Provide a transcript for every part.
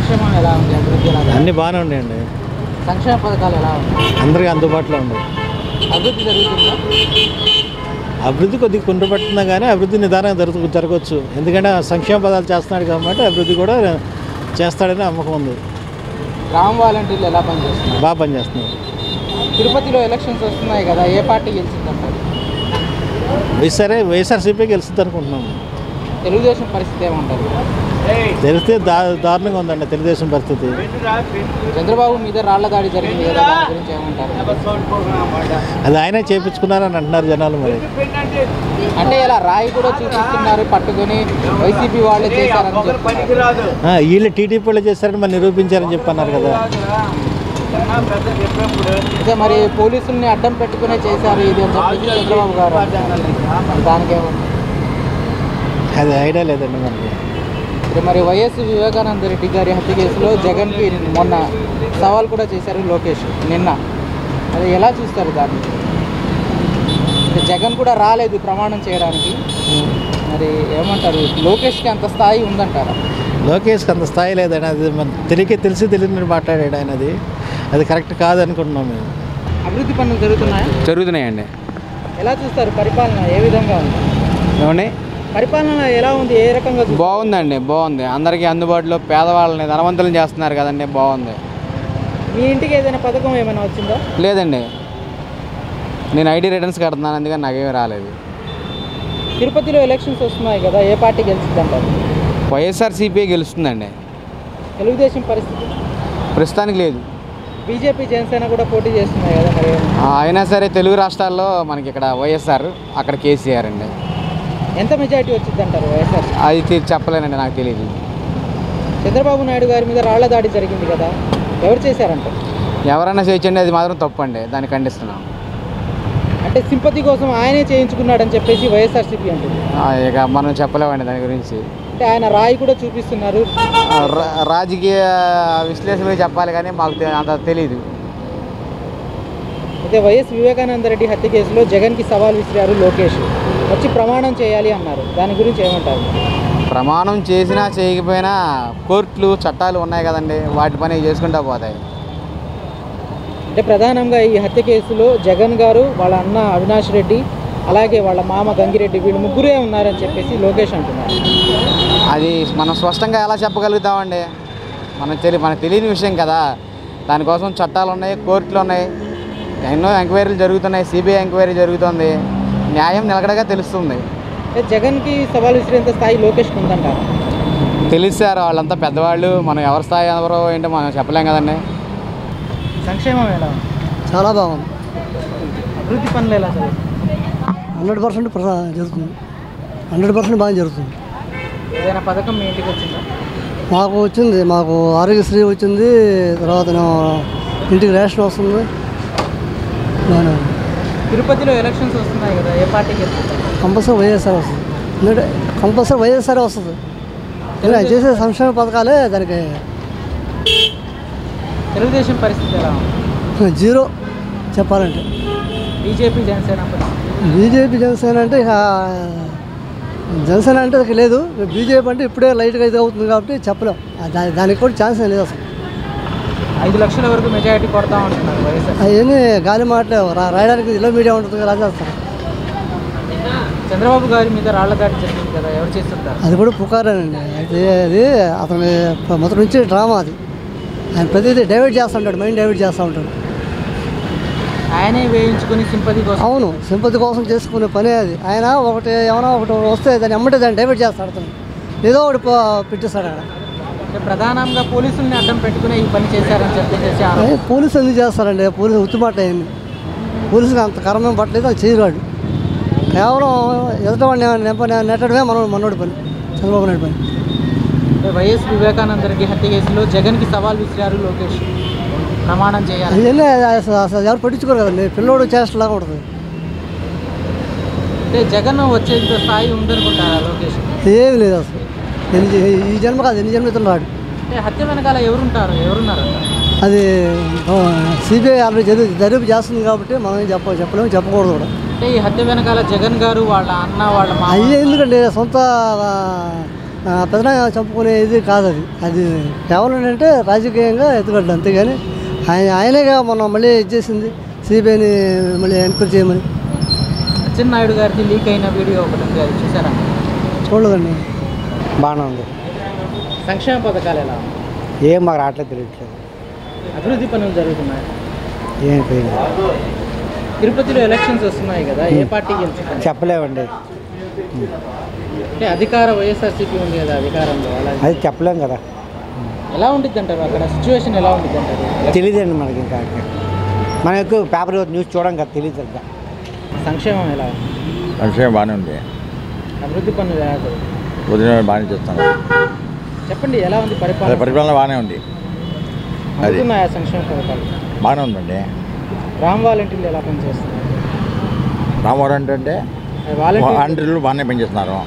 సంక్షేమం ఎలా ఉంది అభివృద్ధి ఎలా ఉంది అన్నీ బాగానే ఉన్నాయండి సంక్షేమ పథకాలు ఎలా ఉన్నాయి అందరికీ అందుబాటులో ఉండవు అభివృద్ధి జరుగుతుందా అభివృద్ధి కొద్దిగా కుంటుపడుతున్నా కానీ అభివృద్ధి నిదానంగా జరుగు జరగవచ్చు ఎందుకంటే ఆ సంక్షేమ పదాలు చేస్తున్నాడు కాబట్టి అభివృద్ధి కూడా చేస్తాడని నమ్మకం ఉంది గ్రామ వాలంటీర్లు ఎలా పనిచేస్తున్నారు బాగా పనిచేస్తున్నారు తిరుపతిలో ఎలక్షన్స్ వస్తున్నాయి కదా ఏ పార్టీ గెలిచిందంటారు వైఎస్ఆర్ వైఎస్ఆర్సీపీ గెలుస్తుంది అనుకుంటున్నాము తెలుగుదేశం పరిస్థితి ఏమంటారు తెలిస్తే దా దారుణంగా ఉందండి తెలుగుదేశం పరిస్థితి చంద్రబాబు మీద రాళ్ల దాడి జరిగింది కదా దాని గురించి ఏమంటారు అది ఆయనే చేపించుకున్నారని అంటున్నారు జనాలు మరి అంటే ఇలా రాయి కూడా చూపిస్తున్నారు పట్టుకొని వైసీపీ వాళ్ళే చేశారని చెప్తున్నారు ఆ, వీళ్ళు టీడీపీ వాళ్ళు చేశారని మరి నిరూపించారని చెప్పన్నారు కదా అయితే మరి పోలీసుల్ని అడ్డం పెట్టుకునే చేశారు ఇది అని చెప్పేసి చంద్రబాబు గారు అంటున్నారు. దానికేమో అది ఐడియా లేదండి మనకి ఇప్పుడు మరి వైఎస్ వివేకానంద రెడ్డి గారి హత్య కేసులో జగన్కి మొన్న సవాల్ కూడా చేశారు లోకేష్ నిన్న అది ఎలా చూస్తారు దాన్ని అంటే జగన్ కూడా రాలేదు ప్రమాణం చేయడానికి మరి ఏమంటారు లోకేష్కి అంత స్థాయి ఉందంటారా లోకేష్కి అంత స్థాయి లేదండి అది మన తెలియక తెలిసి తెలియని మాట్లాడాడు ఆయన అది అది కరెక్ట్ కాదు అనుకుంటున్నాం మేము అభివృద్ధి పనులు జరుగుతున్నాయా జరుగుతున్నాయండి ఎలా చూస్తారు పరిపాలన ఏ విధంగా ఉంది ఏమండి పరిపాలన ఎలా ఉంది ఏ రకంగా చూస్తారు? బాగుందండి బాగుంది అందరికీ అందుబాటులో పేదవాళ్ళని ధనవంతులను చేస్తున్నారు కదండి బాగుంది మీ ఇంటికి ఏదైనా పథకం ఏమైనా వచ్చిందా లేదండి నేను ఐటీ రిటర్న్స్ కడుతున్నాను అందుకని నాకేమీ రాలేదు తిరుపతిలో ఎలక్షన్స్ వస్తున్నాయి కదా ఏ పార్టీ గెలిచిందంటారు వైఎస్ఆర్సీపీ గెలుస్తుందండి తెలుగుదేశం పరిస్థితి ప్రస్తుతానికి లేదు బీజేపీ జనసేన కూడా పోటీ చేస్తున్నాయి కదా మరి ఆ, అయినా సరే తెలుగు రాష్ట్రాల్లో మనకి ఇక్కడ వైఎస్ఆర్ అక్కడ కేసీఆర్ అండి ఎంత మెజారిటీ వచ్చింది అంటారు వైఎస్ఆర్ అది తె- చెప్పలేనండి నాకు తెలియదు చంద్రబాబు నాయుడు గారి మీద రాళ్ల దాడి జరిగింది కదా ఎవరు చేశారంటారు ఎవరైనా చేయొచ్చండి అది మాత్రం తప్పండి దాన్ని ఖండిస్తున్నాం అంటే సింపతి కోసం ఆయనే చేయించుకున్నాడని చెప్పేసి వైఎస్ఆర్సీపీ అంటుంది ఆ, ఇక మనం చెప్పలేమండి దాని గురించి అంటే ఆయన రాయి కూడా చూపిస్తున్నారు ఆ, రా- రాజకీయ విశ్లేషకులు చెప్పాలి కానీ మాకు తె- అంత తెలియదు అయితే వైఎస్ వివేకానంద రెడ్డి హత్య కేసులో జగన్కి సవాల్ విసిరారు లోకేష్ వచ్చి ప్రమాణం చేయాలి అన్నారు దాని గురించి ఏమంటారు ప్రమాణం చేసినా చేయకపోయినా కోర్టులు చట్టాలు ఉన్నాయి కదండి వాటి పని చేసుకుంటా పోతాయి అంటే ప్రధానంగా ఈ హత్య కేసులో జగన్ గారు వాళ్ళ అన్న అవినాష్ రెడ్డి అలాగే వాళ్ళ మామ గంగిరెడ్డి వీళ్ళు ముగ్గురే ఉన్నారని చెప్పేసి లోకేష్ అంటున్నారు అది మనం స్పష్టంగా ఎలా చెప్పగలుగుతామండి మనం తెలి మనకు తెలియని విషయం కదా దానికోసం చట్టాలు ఉన్నాయి కోర్టులు ఉన్నాయి ఎన్నో ఎంక్వైరీలు జరుగుతున్నాయి సిబిఐ ఎంక్వైరీ జరుగుతుంది న్యాయం నిలకడగా తెలుస్తుంది అంటే జగన్కి సవాల్ విసిరేంత స్థాయి లోకేష్కి ఉందంటారు తెలిసారు వాళ్ళంతా పెద్దవాళ్ళు మనం ఎవరి స్థాయి ఎవరో ఏంటో మనం చెప్పలేం కదండి సంక్షేమం ఎలా ఉంది చాలా బాగుంది అభివృద్ధి పనులు ఎలా జరుగుతుంది హండ్రెడ్ పర్సెంట్ జరుగుతుంది హండ్రెడ్ పర్సెంట్ బాగా జరుగుతుంది ఏదైనా పథకం మీ ఇంటికి వచ్చిందా మాకు వచ్చింది మాకు ఆరోగ్యశ్రీ వచ్చింది తర్వాత ఇంటికి రేషన్ వస్తుంది బాగానే ఉంది. తిరుపతిలో ఎలక్షన్స్ వస్తున్నాయి కదా ఏ పార్టీకి వెళ్తుంటారు కంపల్సరీ వైఎస్ఆర్ వస్తుంది ఎందుకంటే కంపల్సరీ వైఎస్ఆర్ వస్తుంది ఇలా చేసే సంక్షేమ పథకాలే దానికి తెలుగుదేశం పరిస్థితి ఎలా ఉంది జీరో చెప్పాలంటే బీజేపీ జనసేన పరిస్థితి బీజేపీ జనసేన అంటే ఇక జనసేన అంటే ఇక లేదు బీజేపీ అంటే ఇప్పుడే లైట్గా ఇది అవుతుంది కాబట్టి చెప్పలేం దా- దానికి కూడా ఛాన్స్ లేదు అసలు ఐదు లక్షల వరకు మెజారిటీ కొడతా ఉంటున్నారు వైఎస్ఆర్ అవన్నీ గాలి మాటలే రా- రాయడానికి ఇలా మీడియా ఉంటుంది కదా రాసేస్తారు చంద్రబాబు గారి మీద రాళ్ల దాడి జరిగింది కదా ఎవరు చేస్తుంటారు అది కూడా పుకారేనండి అయితే అది అతని మొదటి నుంచి డ్రామా అది ఆయన ప్రతిదీ డైవర్ట్ చేస్తూ ఉంటాడు మైండ్ డైవర్ట్ చేస్తూ ఉంటాడు ఆయనే వేయించుకుని సింపతి కోసం అవును సింపతి కోసం చేసుకునే పనే అది ఆయన ఒకటి ఏమైనా ఒకటి వస్తే దాన్ని ఎమ్మటే దాన్ని డైవర్ట్ చేస్తాడు అతను ఏదో ఒకటి ప- పెట్టేస్తాడు అక్కడ అంటే ప్రధానంగా పోలీసుల్ని అడ్డం పెట్టుకునే ఈ పని చేశారని చెప్పేసి ఆరోపణ. అదే పోలీసు ఎందుకు చేస్తారండి పోలీసు ఉత్తుమాట అయింది పోలీసుకి అంత కర్మం పట్టలేదు అది చేయరాడు కేవలం ఎదుటవాడిని నెంప నెట్టడమే మన మనోడి పని చంద్రబాబు నాయుడు పని అంటే వైఎస్ వివేకానంద రెడ్డి హత్య కేసులో జగన్కి సవాల్ విసిరారు లోకేష్ ప్రమాణం చేయాలి అవన్నీ అసలు అసలు ఎవరు పట్టించుకోరు కదండి పిల్లోడు చేష్టలాగా ఉంటుంది అంటే జగన్ వచ్చేంత స్థాయి ఉందనుకుంటారా లోకేష్ ఏమి లేదు అసలు ఎన్ని జ- ఈ జన్మ కాదు ఎన్ని జన్మతులు రాడు అంటే హత్య వెనకాల ఎవరుంటారు ఎవరున్నారు అది సిబిఐ ఆల్రెడీ జరుగు దర్యాప్తు చేస్తుంది కాబట్టి మనం ఏం చెప్ప చెప్పలేము చెప్పకూడదు కూడా అంటే ఈ హత్య వెనకాల జగన్ గారు వాళ్ళ అన్న వాళ్ళ మామ అయ్యే ఎందుకండి సొంత ఆ, ఆ, పెదనాయ చంపుకునే ఇది కాదు అది అది కేవలం ఏంటంటే రాజకీయంగా ఎత్తుగడ్డ అంతేగాని ఆయన ఆయనేగా మనం మళ్ళీ ఇచ్చేసింది సిబిఐని మళ్ళీ ఎంక్వైరీ చేయమని అచ్చెన్నాయుడు గారికి లీక్ అయిన వీడియో ఒకటి ఉంది అది చూసారా చూడలేదండి బాగానే ఉంది సంక్షేమ పథకాలు ఎలా ఉన్నాయి? ఏం మాకు రావట్లేదు తెలియట్లేదు అభివృద్ధి పనులు జరుగుతున్నాయి ఏం పోయింది తిరుపతిలో ఎలక్షన్స్ వస్తున్నాయి కదా ఏ పార్టీ గెలుచుకుంది చెప్పలేమండి అంటే అధికార వైఎస్ఆర్సీపీ ఉంది కదా అధికారంలో అలా అది చెప్పలేం కదా ఎలా ఉండిద్ది అంటారు అక్కడ సిచ్యువేషన్ ఎలా ఉండిద్ది అంటారు తెలియదండి మనకి ఇంకా మనం ఎక్కువ పేపర్ న్యూస్ చూడం కదా తెలియదు ఇంకా సంక్షేమం ఎలా ఉంది సంక్షేమం బాగానే ఉంది అభివృద్ధి పనులు ఎలా జరుగుతాయి? ఉదయం బాగానే చేస్తాను చెప్పండి ఎలా ఉంది అదే పరిపాలన పరిపాలన బాగానే ఉంది అది అందుతున్నాయా సంక్షేమ పథకాలు బాగానే ఉందండి రామ్ వాలంటీర్లు ఎలా పనిచేస్తున్నారు రామవరం అంటే వాలంటీర్ వాలంటీర్లు బాగానే పనిచేస్తున్నారు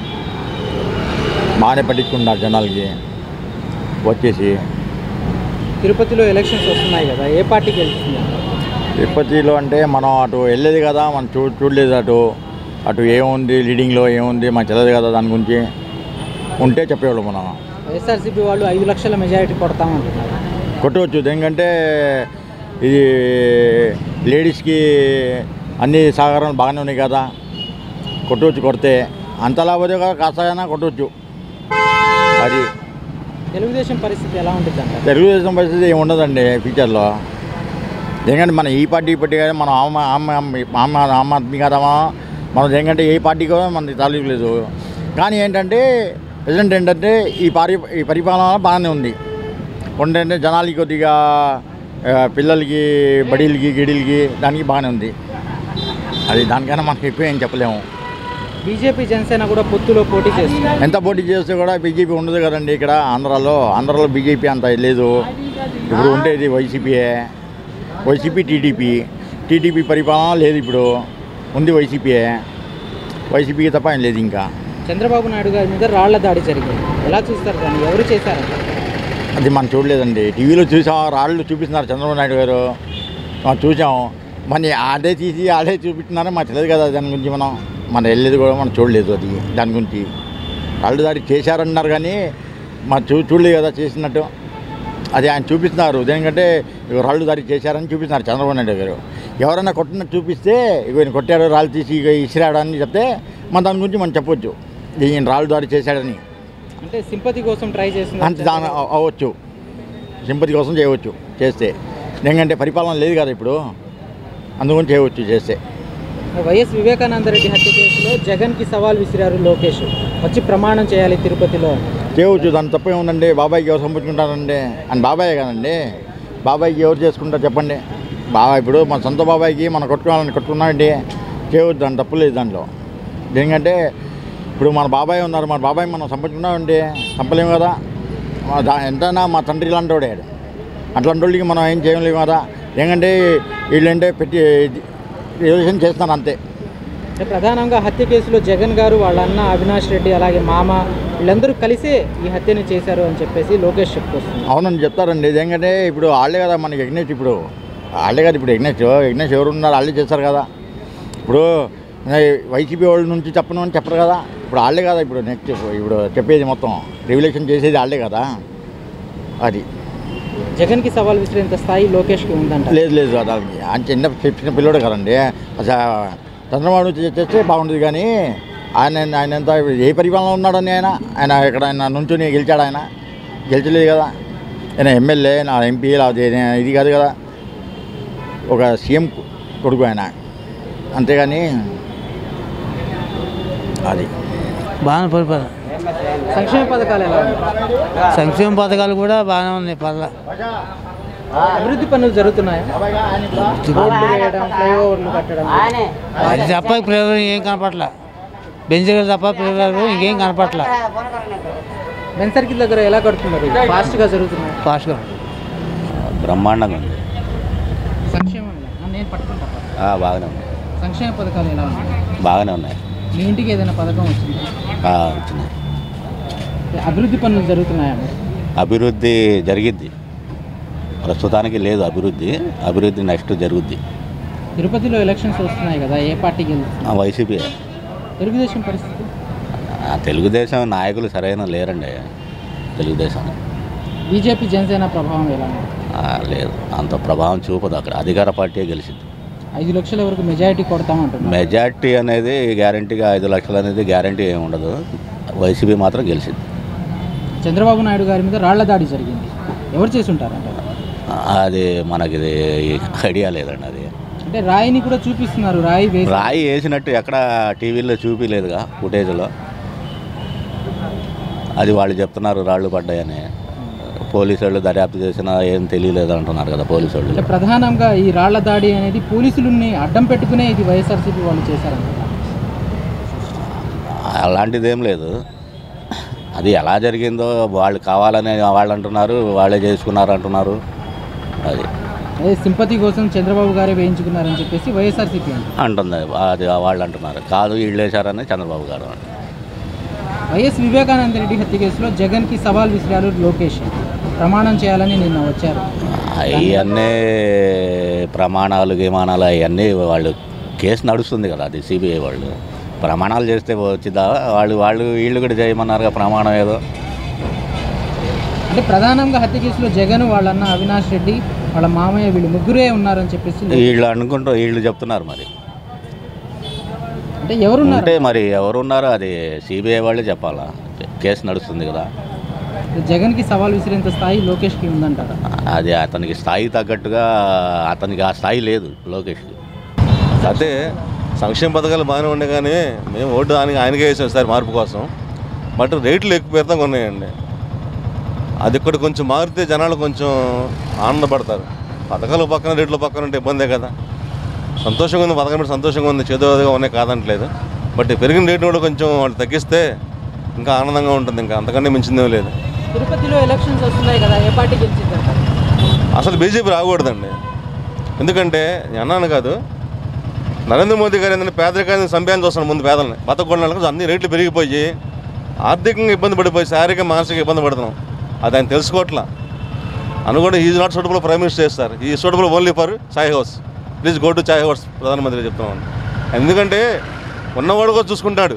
బాగానే పట్టించుకుంటున్నారు జనాలకి వచ్చేసి తిరుపతిలో ఎలక్షన్స్ వస్తున్నాయి కదా ఏ పార్టీ గెలుస్తుంది తిరుపతిలో అంటే మనం అటు వెళ్ళేది కదా మనం చూ చూడలేదు అటు అటు ఏముంది లీడింగ్లో ఏముంది మనకు తెలియదు కదా దాని గురించి ఉంటే చెప్పేవాళ్ళు మనం వైఎస్ఆర్సీపీ వాళ్ళు ఐదు లక్షల మెజారిటీ కొడతామంటున్నారు కొట్టవచ్చు ఎందుకంటే ఇది లేడీస్కి అన్ని సహకారాలు బాగానే ఉన్నాయి కదా కొట్టవచ్చు కొడితే అంత లేకపోతే కదా కాస్త కొట్టవచ్చు అది తెలుగుదేశం పరిస్థితి ఎలా ఉంటుంది అంటారు తెలుగుదేశం పరిస్థితి ఏమి ఉండదండి ఫ్యూచర్లో ఎందుకంటే మన ఈ పార్టీ ఈ పార్టీ కదా మనం ఆమ్ ఆమ్ ఆమ్ ఆమ్ ఆద్మీ కదా మనం ఎందుకంటే ఏ పార్టీ కూడా మనకి తాలూకు లేదు కానీ ఏంటంటే ప్రజెంట్ ఏంటంటే ఈ పరి ఈ పరిపాలన బాగానే ఉంది ఏంటంటే జనాలకి కొద్దిగా ఆ, పిల్లలకి బడీలకి గిడీలకి దానికి బాగానే ఉంది అది దానికన్నా మనకి ఎక్కువ ఏం చెప్పలేము బీజేపీ జనసేన కూడా పొత్తులో పోటీ చేస్తుంది ఎంత పోటీ చేస్తే కూడా బీజేపీ ఉండదు కదండి ఇక్కడ ఆంధ్రాలో ఆంధ్రాలో బీజేపీ అంత లేదు ఇప్పుడు ఉండేది వైసీపీయే వైసీపీ టీడీపీ టీడీపీ పరిపాలన లేదు ఇప్పుడు ఉంది వైసీపీయే వైసీపీకి తప్ప ఏం లేదు ఇంకా చంద్రబాబు నాయుడు గారి మీద రాళ్ల దాడి జరిగింది ఎలా చూస్తారు దాన్ని ఎవరు చేశారంట అది మనం చూడలేదండి టీవీలో చూసాం రాళ్ళు చూపిస్తున్నారు చంద్రబాబు నాయుడు గారు మనం చూసాం మరి అదే తీసి అదే చూపిస్తున్నారో మాకు తెలియదు కదా దాని గురించి మనం మనం వెళ్ళేది కూడా మనం చూడలేదు అది దాని గురించి రాళ్ళు దాడి చేశారన్నారు కానీ మనం చూ చూడలేదు కదా చేసినట్టు అది ఆయన చూపిస్తున్నారు దేనికంటే ఇగో రాళ్ళు దాడి చేశారని చూపిస్తున్నారు చంద్రబాబు నాయుడు గారు ఎవరైనా కొట్టినట్టు చూపిస్తే ఇగో ఈయన కొట్టాడు రాళ్ళు తీసి ఇక ఇసిరాడని చెప్తే మన దాని గురించి మనం చెప్పొచ్చు ఈయన రాళ్ళు దాడి చేశాడని అంటే సింపతి కోసం ట్రై చేస్తున్నారు అంత దాని అవ- అవ్వచ్చు సింపతి కోసం చేయవచ్చు చేస్తే ఎందుకంటే పరిపాలన లేదు కదా ఇప్పుడు అందుకని చేయవచ్చు చేస్తే వైఎస్ వివేకానంద రెడ్డి హత్య కేసులో జగన్కి సవాల్ విసిరారు లోకేష్ వచ్చి ప్రమాణం చేయాలి తిరుపతిలో చేయవచ్చు దాని తప్పే ఉందండి బాబాయ్కి ఎవరు సంపించుకుంటారండి అని బాబాయ్ కదండి బాబాయ్కి ఎవరు చేసుకుంటారు చెప్పండి బాబాయ్ ఇప్పుడు మన సొంత బాబాయ్కి మనం కొట్టుకోవాలని కొట్టుకున్నామండి చేయవచ్చు దాని తప్పు లేదు దాంట్లో ఎందుకంటే ఇప్పుడు మన బాబాయ్ ఉన్నారు మన బాబాయ్ మనం సంపించుకున్నామండి చంపలేము కదా మా దా- ఎంతైనా మా తండ్రి లాంటి వాడే అట్లాంటి వాళ్ళకి మనం ఏం చేయలేము కదా ఎందుకంటే వీళ్ళంటే పెట్టి రిజర్వేషన్ చేస్తాను అంతే అంటే ప్రధానంగా హత్య కేసులో జగన్ గారు వాళ్ళ అన్న అవినాష్ రెడ్డి అలాగే మామ వీళ్ళందరూ కలిసే ఈ హత్యని చేశారు అని చెప్పేసి లోకేష్ చెప్పుకొస్తుంది అవునని చెప్తారండి ఎందుకంటే ఇప్పుడు వాళ్ళే కదా మనకి యజ్ఞేష్ ఇప్పుడు వాళ్ళే కదా ఇప్పుడు యజ్ఞేష్ యజ్ఞేష్ ఎవరు ఉన్నారు వాళ్ళే చేస్తారు కదా ఇప్పుడు వైసీపీ వాళ్ళ నుంచి చెప్పను అని చెప్పరు కదా ఇప్పుడు వాళ్ళే కదా ఇప్పుడు నెక్స్ట్ ఇప్పుడు చెప్పేది మొత్తం రెగ్యులేషన్ చేసేది వాళ్ళే కదా అది జగన్కి సవాల్ విసిరేంత స్థాయి లోకేష్కి ఉందంట లేదు లేదు అది వాళ్ళకి. ఆయన చిన్న చిన్న పిల్లోడు కదండి అసలు చంద్రబాబు నుంచి చేస్తే బాగుంటుంది కానీ ఆయన ఆయన ఎంత ఏ పరిపాలన ఉన్నాడని ఆయన ఆయన ఇక్కడ ఆయన నుంచుని గెలిచాడు ఆయన గెలిచలేదు కదా ఆయన ఎమ్మెల్యే నా ఎంపీ లేకపోతే ఏ- ఇది కాదు కదా ఒక సీఎం కొడుకు ఆయన అంతేగాని అది బాగానే పరిపాలన సంక్షేమ పథకాలు ఎలా ఉన్నాయి సంక్షేమ పథకాలు కూడా బాగానే ఉన్నాయి పర్ల అభివృద్ధి పనులు జరుగుతున్నాయి రోడ్లు వేయడం ఫ్లైఓవర్లు కట్టడం అది తప్ప ప్రేరణ ఏం కనపట్ల బెంచీలు తప్ప ప్రేరణ ఇంకేం కనపట్ల మెన్ సర్కిల్ దగ్గర ఎలా కడుతున్నారు ఫాస్ట్గా జరుగుతున్నాయి ఫాస్ట్గా బ్రహ్మాండంగా ఉంది సంక్షేమం ఎలా? ఆ, నేను పట్టుకుంటా ఆ, బాగానే ఉంది సంక్షేమ పథకాలు ఎలా ఉన్నాయి బాగానే ఉన్నాయి మీ ఇంటికి ఏదైనా పథకం వచ్చిందా ఆ, వచ్చినాయి అభివృద్ధి పనులు జరుగుతున్నాయా అభివృద్ధి జరిగిద్ది ప్రస్తుతానికి లేదు అభివృద్ధి అభివృద్ధి నెక్స్ట్ జరుగుద్ది తిరుపతిలో ఎలక్షన్స్ వస్తున్నాయి కదా ఏ పార్టీ గెలుస్తుంది ఆ, వైసీపీ తెలుగుదేశం పరిస్థితి ఆ తెలుగుదేశం నాయకులు సరైన లేరండి తెలుగుదేశం బీజేపీ జనసేన ప్రభావం ఎలా ఉంది ఆ, లేదు అంత ప్రభావం చూపదు అక్కడ అధికార పార్టీ గెలిచింది ఐదు లక్షల వరకు మెజారిటీ కొడతామంటున్నారు మెజార్టీ అనేది గ్యారంటీగా ఐదు లక్షలు అనేది గ్యారంటీ ఏమి ఉండదు వైసీపీ మాత్రం గెలిచింది చంద్రబాబు నాయుడు గారి మీద రాళ్ల దాడి జరిగింది ఎవరు చేసి ఉంటారంటారు అది మనకి ఇది ఐడియా లేదండి అది అంటే రాయిని కూడా చూపిస్తున్నారు రాయి వేసి రాయి వేసినట్టు ఎక్కడ టీవీలో చూపించలేదుగా ఫుటేజ్లో అది వాళ్ళు చెప్తున్నారు రాళ్ళు పడ్డాయని పోలీసు వాళ్ళు దర్యాప్తు చేసినా ఏం తెలియలేదు అంటున్నారు కదా పోలీసు అంటే వాళ్ళు ప్రధానంగా ఈ రాళ్ల దాడి అనేది పోలీసులని అడ్డం పెట్టుకునే ఇది వైఎస్ఆర్సీపీ వాళ్ళు చేశారంట అలాంటిది ఏం లేదు అది ఎలా జరిగిందో వాళ్ళు కావాలని వాళ్ళు అంటున్నారు వాళ్ళే చేసుకున్నారు అంటున్నారు అది అదే సింపతి కోసం చంద్రబాబు గారే వేయించుకున్నారని చెప్పేసి వైఎస్ఆర్సీపీ అంటారు అంటుంది అది వాళ్ళు అంటున్నారు కాదు వీళ్ళు వేశారని చంద్రబాబు గారు అంటున్నారు. వైఎస్ వివేకానంద రెడ్డి హత్య కేసులో జగన్కి సవాల్ విసిరారు లోకేష్ ప్రమాణం చేయాలని నిన్న వచ్చారు అవన్నీ ప్రమాణాలు గిమానాలు అవన్నీ వాళ్ళు కేసు నడుస్తుంది కదా అది సిబిఐ వాళ్ళు ప్రమాణాలు చేస్తే వచ్చిందా వాళ్ళు వాళ్ళు వీళ్ళు కూడా చేయమన్నారుగా ప్రమాణం ఏదో అంటే ప్రధానంగా హత్య కేసులో జగన్ వాళ్ళన్న అవినాష్ రెడ్డి వాళ్ళ మామయ్య వీళ్ళు ముగ్గురే ఉన్నారని చెప్పేసి వీళ్ళు అనుకుంటూ వీళ్ళు చెప్తున్నారు మరి అంటే ఎవరున్నారు ఉంటే మరి ఎవరున్నారో అది సిబిఐ వాళ్ళే చెప్పాలా కేసు నడుస్తుంది కదా జగన్కి సవాల్ విసిరేంత స్థాయి లోకేష్కి ఉందంటారా అది అతనికి స్థాయి తగ్గట్టుగా అతనికి ఆ స్థాయి లేదు లోకేష్కి అయితే సంక్షేమ పథకాలు బాగానే ఉండే కానీ మేము ఓటు దానికి ఆయనకే వేసాం సార్ మార్పు కోసం బట్ రేట్లు ఎక్కువ పెడతాం ఉన్నాయండి అది ఇక్కడ కొంచెం మారితే జనాలు కొంచెం ఆనందపడతారు పథకాలు పక్కన రేట్లు పక్కన ఉంటే ఇబ్బందే కదా సంతోషంగా ఉంది పథకం మీద సంతోషంగా ఉంది చేదోదిగా ఉన్నాయి కాదంటలేదు బట్ పెరిగిన రేటు కూడా కొంచెం వాళ్ళు తగ్గిస్తే ఇంకా ఆనందంగా ఉంటుంది ఇంకా అంతకంటే మించిందేం లేదు తిరుపతిలో ఎలక్షన్స్ వస్తున్నాయి కదా ఏ పార్టీ గెలిచిందంటారు అసలు బీజేపీ రాకూడదండి ఎందుకంటే నేను అన్నాను కాదు నరేంద్ర మోదీ గారు ఏంటంటే పేదరికాన్ని చంపేయాలని చూస్తున్నాడు ముందు పేదల్ని బతకొండలకు అన్ని రేట్లు పెరిగిపోయి ఆర్థికంగా ఇబ్బంది పడిపోయి శారీరక మానసిక ఇబ్బంది పడుతున్నాం అది ఆయన తెలుసుకోవట్లా అని కూడా is not suitable prime minister చేస్తారు ఈ suitable only for chai house please go to chai house ప్రధానమంత్రి చెప్తున్నాను ఎందుకంటే ఉన్నవాడు కూడా చూసుకుంటాడు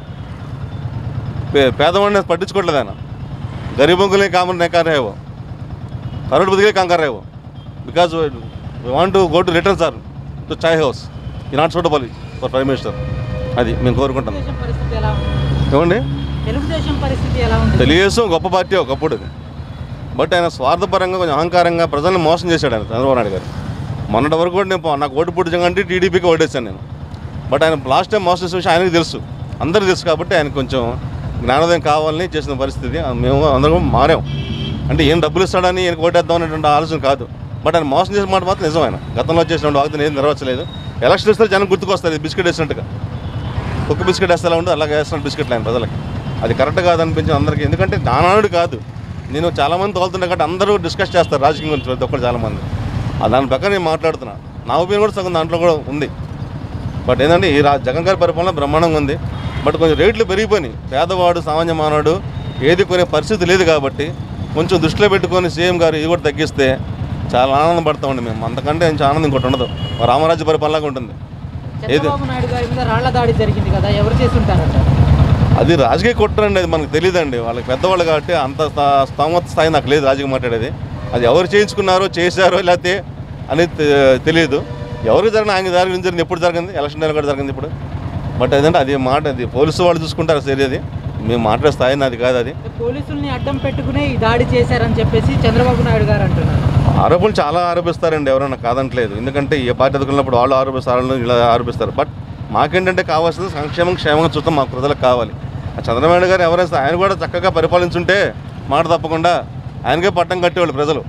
పే- పేదవాడిని పట్టించుకోవట్లేదు ఆయన గరీబొంగులే కామన్ నెక్కారేవో కరోడ్పతికే కంగారేవో because we want to go to return sir to chai house ఈ not suitable for prime minister అది మేము కోరుకుంటాం తెలుగుదేశం పరిస్థితి ఎలా ఉంది ఏమండి తెలుగుదేశం పరిస్థితి ఎలా ఉంది తెలుగుదేశం గొప్ప పార్టీ ఒకప్పుడు బట్ ఆయన స్వార్థపరంగా కొంచెం అహంకారంగా ప్రజల్ని మోసం చేశాడు ఆయన చంద్రబాబు నాయుడు గారు మొన్నటి వరకు కూడా నేను నాకు ఓటు పుట్టించగా అంటే టీడీపీకి ఓటేశాను నేను బట్ ఆయన లాస్ట్ టైం మోసం చేసిన విషయం ఆయనకు తెలుసు అందరికీ తెలుసు కాబట్టి ఆయన కొంచెం జ్ఞానోదయం కావాలని చేసిన పరిస్థితి మేము అందరం మారాం అంటే ఏం డబ్బులు ఇస్తాడని ఈయనకు ఓటేద్దాం అనేటువంటి ఆలోచన కాదు బట్ ఆయన మోసం చేసిన మాట మాత్రం నిజం ఆయన గతంలో చేసిన వాగ్దానం ఏం నెరవేర్చలేదు ఎలక్షన్ ఇస్తే జనం గుర్తుకొస్తారు ఇది బిస్కెట్ వేసినట్టుగా కుక్క బిస్కెట్ వేస్తే ఎలా ఉండదు అలాగే వేస్తున్నాడు బిస్కెట్లు ఆయన ప్రజలకి అది కరెక్ట్ కాదు అనిపించింది అందరికీ ఎందుకంటే నానాడు కాదు నేను చాలామంది తోలుతున్నా కాబట్టి అందరూ డిస్కస్ చేస్తారు రాజకీయం గురించి ప్రతి ఒక్కరు చాలామంది ఆ దాని ప్రకారం నేను మాట్లాడుతున్నా నా ఒపీనియన్ కూడా సగం దాంట్లో కూడా ఉంది బట్ ఏంటంటే ఈ రా జగన్ గారి పరిపాలన బ్రహ్మాండంగా ఉంది బట్ కొంచెం రేట్లు పెరిగిపోయినాయి పేదవాడు సామాన్య మానవుడు ఏది కొనే పరిస్థితి లేదు కాబట్టి కొంచెం దృష్టిలో పెట్టుకొని సీఎం గారు ఇది కూడా తగ్గిస్తే చాలా ఆనందపడతామండి మేము అంతకంటే కొంచెం ఆనందం ఇంకోటి ఉండదు మా రామరాజ్య పరిపాలనగా ఉంటుంది ఏది చంద్రబాబు నాయుడు గారి మీద రాళ్ల దాడి జరిగింది కదా ఎవరు చేసి ఉంటారంట అది రాజకీయ కుట్రండి అది మనకు తెలియదండి వాళ్ళకి పెద్దవాళ్ళు కాబట్టి అంత స్థా- స్తోమత స్థాయి నాకు లేదు రాజకీయ మాట్లాడేది అది ఎవరు చేయించుకున్నారో చేశారో లేకపోతే అనేది తె- తెలియదు ఎవరు జరిగిన ఆయన జరిగింది జరిగింది ఎప్పుడు జరిగింది ఎలక్షన్ టైం కూడా జరిగింది ఇప్పుడు బట్ అదంటే అది మాట అది పోలీసు వాళ్ళు చూసుకుంటారు సరేది మేము మాట్లాడే స్థాయి నాది కాదు అది పోలీసుల్ని అడ్డం పెట్టుకునే ఈ దాడి చేశారని చెప్పేసి చంద్రబాబు నాయుడు గారు అంటున్నారు ఆరోపణలు చాలా ఆరోపిస్తారండి ఎవరైనా కాదంటలేదు ఎందుకంటే ఏ పార్టీ ఎదుర్కొన్నప్పుడు వాళ్ళు ఆరోపిస్తారు వాళ్ళు ఇలా ఆరోపిస్తారు బట్ మాకేంటంటే కావాల్సింది సంక్షేమం క్షేమంగా చూస్తాం మా ప్రజలకు కావాలి ఆ చంద్రబాబు నాయుడు గారు ఎవరైతే ఆయన కూడా చక్కగా పరిపాలించుంటే మాట తప్పకుండా ఆయనకే పట్టం కట్టేవాళ్ళు ప్రజలు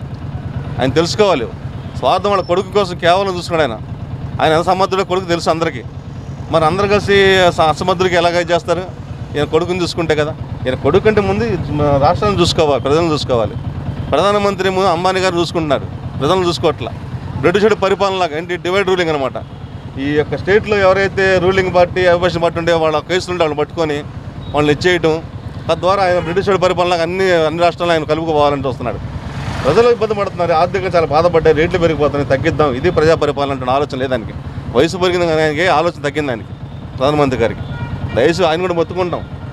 ఆయన తెలుసుకోవాలి స్వార్థం వాళ్ళ కొడుకు కోసం కేవలం చూసుకున్నాడు ఆయన ఆయన ఎంత సమర్థుడో కొడుకు తెలుసు అందరికీ మరి అందరు కలిసి స- అసమర్థుడికి ఎలాగ చేస్తారు ఈయన కొడుకుని చూసుకుంటే కదా ఈయన కొడుకు అంటే ముందు మన రాష్ట్రాన్ని చూసుకోవాలి ప్రజలను చూసుకోవాలి ప్రధానమంత్రి ముందు అంబానీ గారు చూసుకుంటున్నారు ప్రజలను చూసుకోవట్లా బ్రిటిష్ పరిపాలనలాగా ఏంటి డివైడ్ రూలింగ్ అనమాట ఈ యొక్క స్టేట్లో ఎవరైతే రూలింగ్ పార్టీ అపోజిషన్ పార్టీ ఉంటే వాళ్ళ కేసులు ఉంటే వాళ్ళు పట్టుకొని వాళ్ళని ఇచ్చేయటం తద్వారా ఆయన బ్రిటిష్ పరిపాలనలాగా అన్ని అన్ని రాష్ట్రాల్లో ఆయన కలుపుకోవాలని చూస్తున్నాడు ప్రజలు ఇబ్బంది పడుతున్నారు ఆర్థికంగా చాలా బాధపడ్డాయి రేట్లు పెరిగిపోతున్నాయి తగ్గిద్దాం ఇది ప్రజా పరిపాలన అంటే ఆలోచన లేదు ఆయనకి వయసు పెరిగింది కానీ ఆయనకి ఆలోచన తగ్గింది ఆయనకి ప్రధానమంత్రి గారికి దయచేసి ఆయన కూడా మొత్తుకుంటాం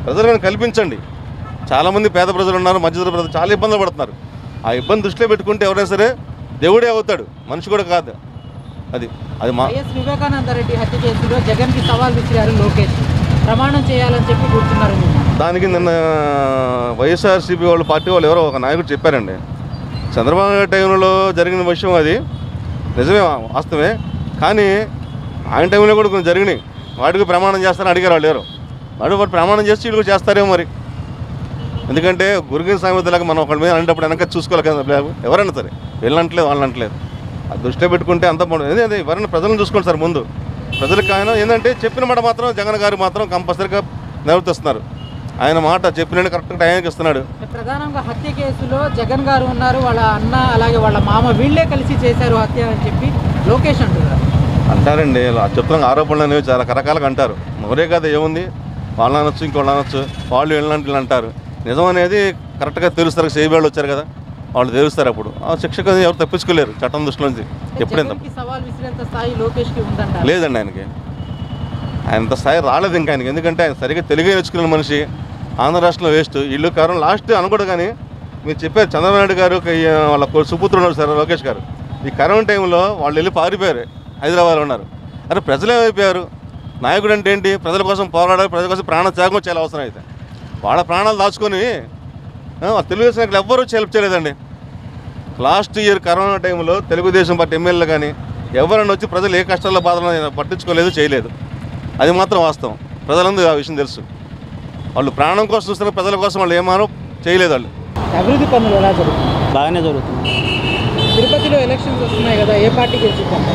ప్రజలకు కల్పించండి చాలామంది పేద ప్రజలు ఉన్నారు మధ్యతరగతి ప్రజలు చాలా ఇబ్బందులు పడుతున్నారు ఆ ఇబ్బంది దృష్టిలో పెట్టుకుంటే ఎవరైనా సరే దేవుడే అవుతాడు మనిషి కూడా కాదు అది అది మా వైఎస్ వివేకానంద రెడ్డి హత్య కేసులో జగన్కి సవాల్ విసిరారు లోకేష్ ప్రమాణం చేయాలని చెప్పి కూర్చున్నారు నిన్న దానికి నిన్న వైఎస్ఆర్సీపీ వాళ్ళ పార్టీ వాళ్ళు ఎవరో ఒక నాయకుడు చెప్పారండి చంద్రబాబు నాయుడు టైంలో జరిగిన విషయం అది నిజమే వాస్తవమే కానీ ఆయన టైంలో కూడా కొన్ని జరిగినాయి వాటికి ప్రమాణం చేస్తారని అడిగారు వాళ్ళు ఎవరు వాడు వాడు ప్రమాణం చేసి వీళ్ళు కూడా చేస్తారేమో మరి ఎందుకంటే గురుగిన సామెతలకు మనం ఒకళ్ళ మీద అనేటప్పుడు వెనక చూసుకోవాలి కదా బాబు. ఎవరైనా సరే వీళ్ళంటలేదు వాళ్ళు అంటలేదు అది దృష్టిలో పెట్టుకుంటే అంత బాగుంటుంది అదే అదే ఎవరైనా ప్రజలను చూసుకోండి సార్ ముందు ప్రజలకు ఆయన ఏంటంటే చెప్పిన మాట మాత్రం జగన్ గారు మాత్రం కంపల్సరీగా నివర్తిస్తున్నారు ఆయన మాట చెప్పిన కరెక్ట్ టైంకి ఇస్తున్నాడు ప్రధానంగా హత్య కేసులో జగన్ గారు ఉన్నారు వాళ్ళ అన్న అలాగే వాళ్ళ మామ వీళ్ళే కలిసి చేశారు హత్య అని చెప్పి లోకేష్ అంటున్నారు అంటారండి ఇలా చెప్తున్న ఆరోపణలు అనేవి చాలా రకరకాలుగా అంటారు మరే కదా ఏముంది వాళ్ళు అనొచ్చు ఇంకోళ్ళు అనొచ్చు వాళ్ళు వీళ్ళంటే వీళ్ళు అంటారు నిజం అనేది కరెక్ట్గా తెలుస్తారు సేబేళ్ళు వచ్చారు కదా వాళ్ళు తెలుస్తారు అప్పుడు ఆ శిక్షకు ఎవరు తప్పించుకోలేరు చట్టం దృష్టిలోంచి ఎప్పుడైనా జగన్కి సవాల్ విసిరేంత స్థాయి లోకేష్కి ఉందంట లేదండి ఆయనకి ఆయనంత స్థాయి రాలేదు ఇంకా ఆయనకి ఎందుకంటే ఆయన సరిగ్గా తెలుగే నేర్చుకున్న మనిషి ఆంధ్ర రాష్ట్రంలో వేస్ట్ ఇల్లు కారణం లాస్ట్ అనకూడదు కానీ మీరు చెప్పారు చంద్రబాబు నాయుడు గారు ఒక ఈ వాళ్ళ కొ- సుపుత్రుడు ఉన్నారు సార్ లోకేష్ గారు ఈ కరోనా టైంలో వాళ్ళు వెళ్ళి పారిపోయారు హైదరాబాద్లో ఉన్నారు అరే ప్రజలు ఏమైపోయారు నాయకుడు అంటే ఏంటి ప్రజల కోసం పోరాడాలి ప్రజల కోసం ప్రాణ త్యాగం చాలా అవసరం అయితే వాళ్ళ ప్రాణాలు దాచుకొని ఆ, తెలుగుదేశం నాయకులు ఎవ్వరూ హెల్ప్ చేయలేదండి లాస్ట్ ఇయర్ కరోనా టైంలో తెలుగుదేశం పార్టీ ఎమ్మెల్యేలు కానీ ఎవరైనా వచ్చి ప్రజలు ఏ కష్టాల్లో బాధలు పట్టించుకోలేదు చేయలేదు అది మాత్రం వాస్తవం ప్రజలందరూ ఆ విషయం తెలుసు వాళ్ళు ప్రాణం కోసం చూస్తున్న ప్రజల కోసం వాళ్ళు ఏమానో చేయలేదు వాళ్ళు అభివృద్ధి పనులు ఎలా జరుగుతుంది బాగానే జరుగుతుంది తిరుపతిలో ఎలక్షన్స్ వస్తున్నాయి కదా ఏ పార్టీ గెలుచుకుంటాం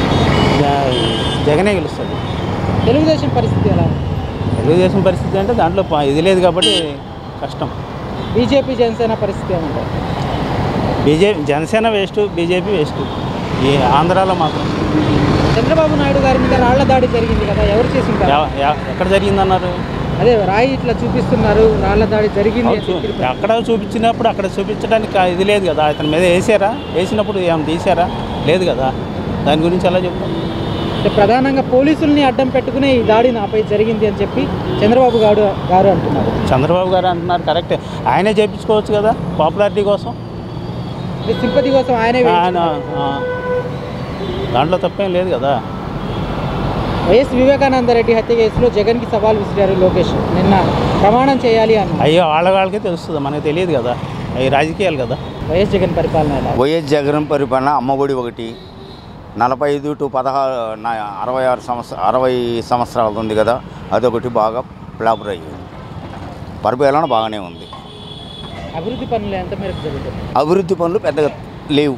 జగనే గెలుస్తుంది తెలుగుదేశం పరిస్థితి ఎలా ఉంది తెలుగుదేశం పరిస్థితి అంటే దాంట్లో ప- ఇది లేదు కాబట్టి కష్టం బీజేపీ జనసేన పరిస్థితి ఏమంటారు BJP Janasena waste BJP waste ఈ ఆంధ్రాలో మాత్రం చంద్రబాబు నాయుడు గారి మీద రాళ్ల దాడి జరిగింది కదా ఎవరు చేసి ఉంటారు ఎవ- ఎ- ఎక్కడ జరిగిందన్నారు అదే రాయి ఇట్లా చూపిస్తున్నారు రాళ్ల దాడి జరిగింది అని చూ- చెప్పి అక్కడ చూపించినప్పుడు అక్కడ చూపించడానికి ఆ ఇది లేదు కదా అతని మీద వేసారా వేసినప్పుడు ఏమైనా తీసారా లేదు కదా దాని గురించి ఎలా చెప్తాం అంటే ప్రధానంగా పోలీసుల్ని అడ్డం పెట్టుకుని ఈ దాడి నాపై జరిగింది అని చెప్పి చంద్రబాబు గారు గారు అంటున్నారు చంద్రబాబు గారు అంటున్నారు కరెక్టే ఆయనే చేయించుకోవచ్చు కదా పాపులారిటీ కోసం అంటే సింపతి కోసం ఆయనే ఆయన ఆ, దాంట్లో తప్పేం లేదు కదా వైఎస్ వివేకానంద రెడ్డి హత్య కేసులో జగన్కి సవాల్ విసిరారు లోకేష్ నిన్న ప్రమాణం చేయాలి అన్నారు అయ్యో వాళ్ళ వాళ్ళకే తెలుస్తుంది మనకు తెలియదు కదా అవి రాజకీయాలు కదా వైఎస్ జగన్ పరిపాలన ఎలా వైఎస్ జగన్ పరిపాలన అమ్మఒడి ఒకటి నలభై ఐదు టు పదహారు నా- అరవై ఆరు సంవత్సర అరవై సంవత్సరాలు ఉంది కదా అదొకటి బాగా ప్లాపర్ అయ్యింది పరిపాలన బాగానే ఉంది అభివృద్ధి పనులు ఎంత మేరకు జరుగుతుంది అభివృద్ధి పనులు పెద్దగా లేవు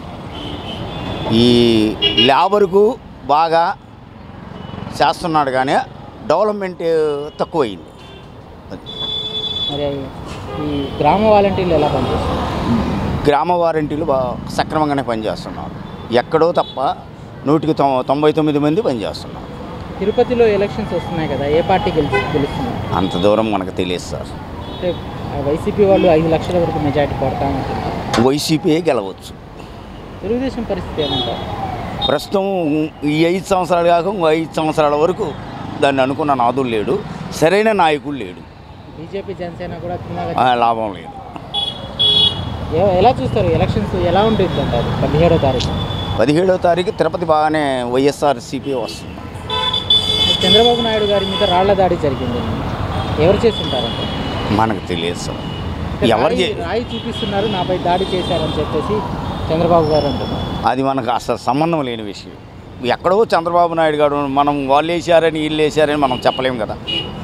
ఈ లేబర్కు బాగా చేస్తున్నాడు కానీ డెవలప్మెంట్ తక్కువైంది మరి ఈ గ్రామ వాలంటీర్లు ఎలా పనిచేస్తారు గ్రామ వారంటీలు బాగా సక్రమంగానే పనిచేస్తున్నారు ఎక్కడో తప్ప నూటికి తొ- తొంభై తొమ్మిది మంది పనిచేస్తున్నారు తిరుపతిలో ఎలక్షన్స్ వస్తున్నాయి కదా ఏ పార్టీ గెలిచి గెలుస్తున్నారు అంత దూరం మనకు తెలియదు సార్ అంటే ఆ వైసీపీ వాళ్ళు ఐదు లక్షల వరకు మెజార్టీ కొడతామంటున్నారు వైసీపీ గెలవచ్చు తెలుగుదేశం పరిస్థితి ఏమంటారు ప్రస్తుతం ఈ ఐదు సంవత్సరాలు కాక ఇంకో ఐదు సంవత్సరాల వరకు దాన్ని అనుకున్న నాదులు లేడు సరైన నాయకుడు లేడు బీజేపీ జనసేన కూడా చిన్నగా ఆ, లాభం లేదు ఏ- ఎలా చూస్తారు ఎలక్షన్స్ ఎలా ఉంటుంది అంటారు పదిహేడో తారీఖు పదిహేడవ తారీఖు తిరుపతి బాగానే వైఎస్ఆర్ సిపి వస్తుంది చంద్రబాబు నాయుడు గారి మీద రాళ్ల దాడి జరిగింది ఎవరు చేస్తుంటారంటే మనకు తెలియదు సార్ ఎవరు రాయి చే- రాయి చూపిస్తున్నారు నాపై దాడి చేశారని చెప్పేసి చంద్రబాబు గారు అంటున్నారు అది మనకు అసలు సంబంధం లేని విషయం ఎక్కడో చంద్రబాబు నాయుడు గారు మనం వాళ్ళు వేసారని వీళ్ళు వేసారని మనం చెప్పలేము కదా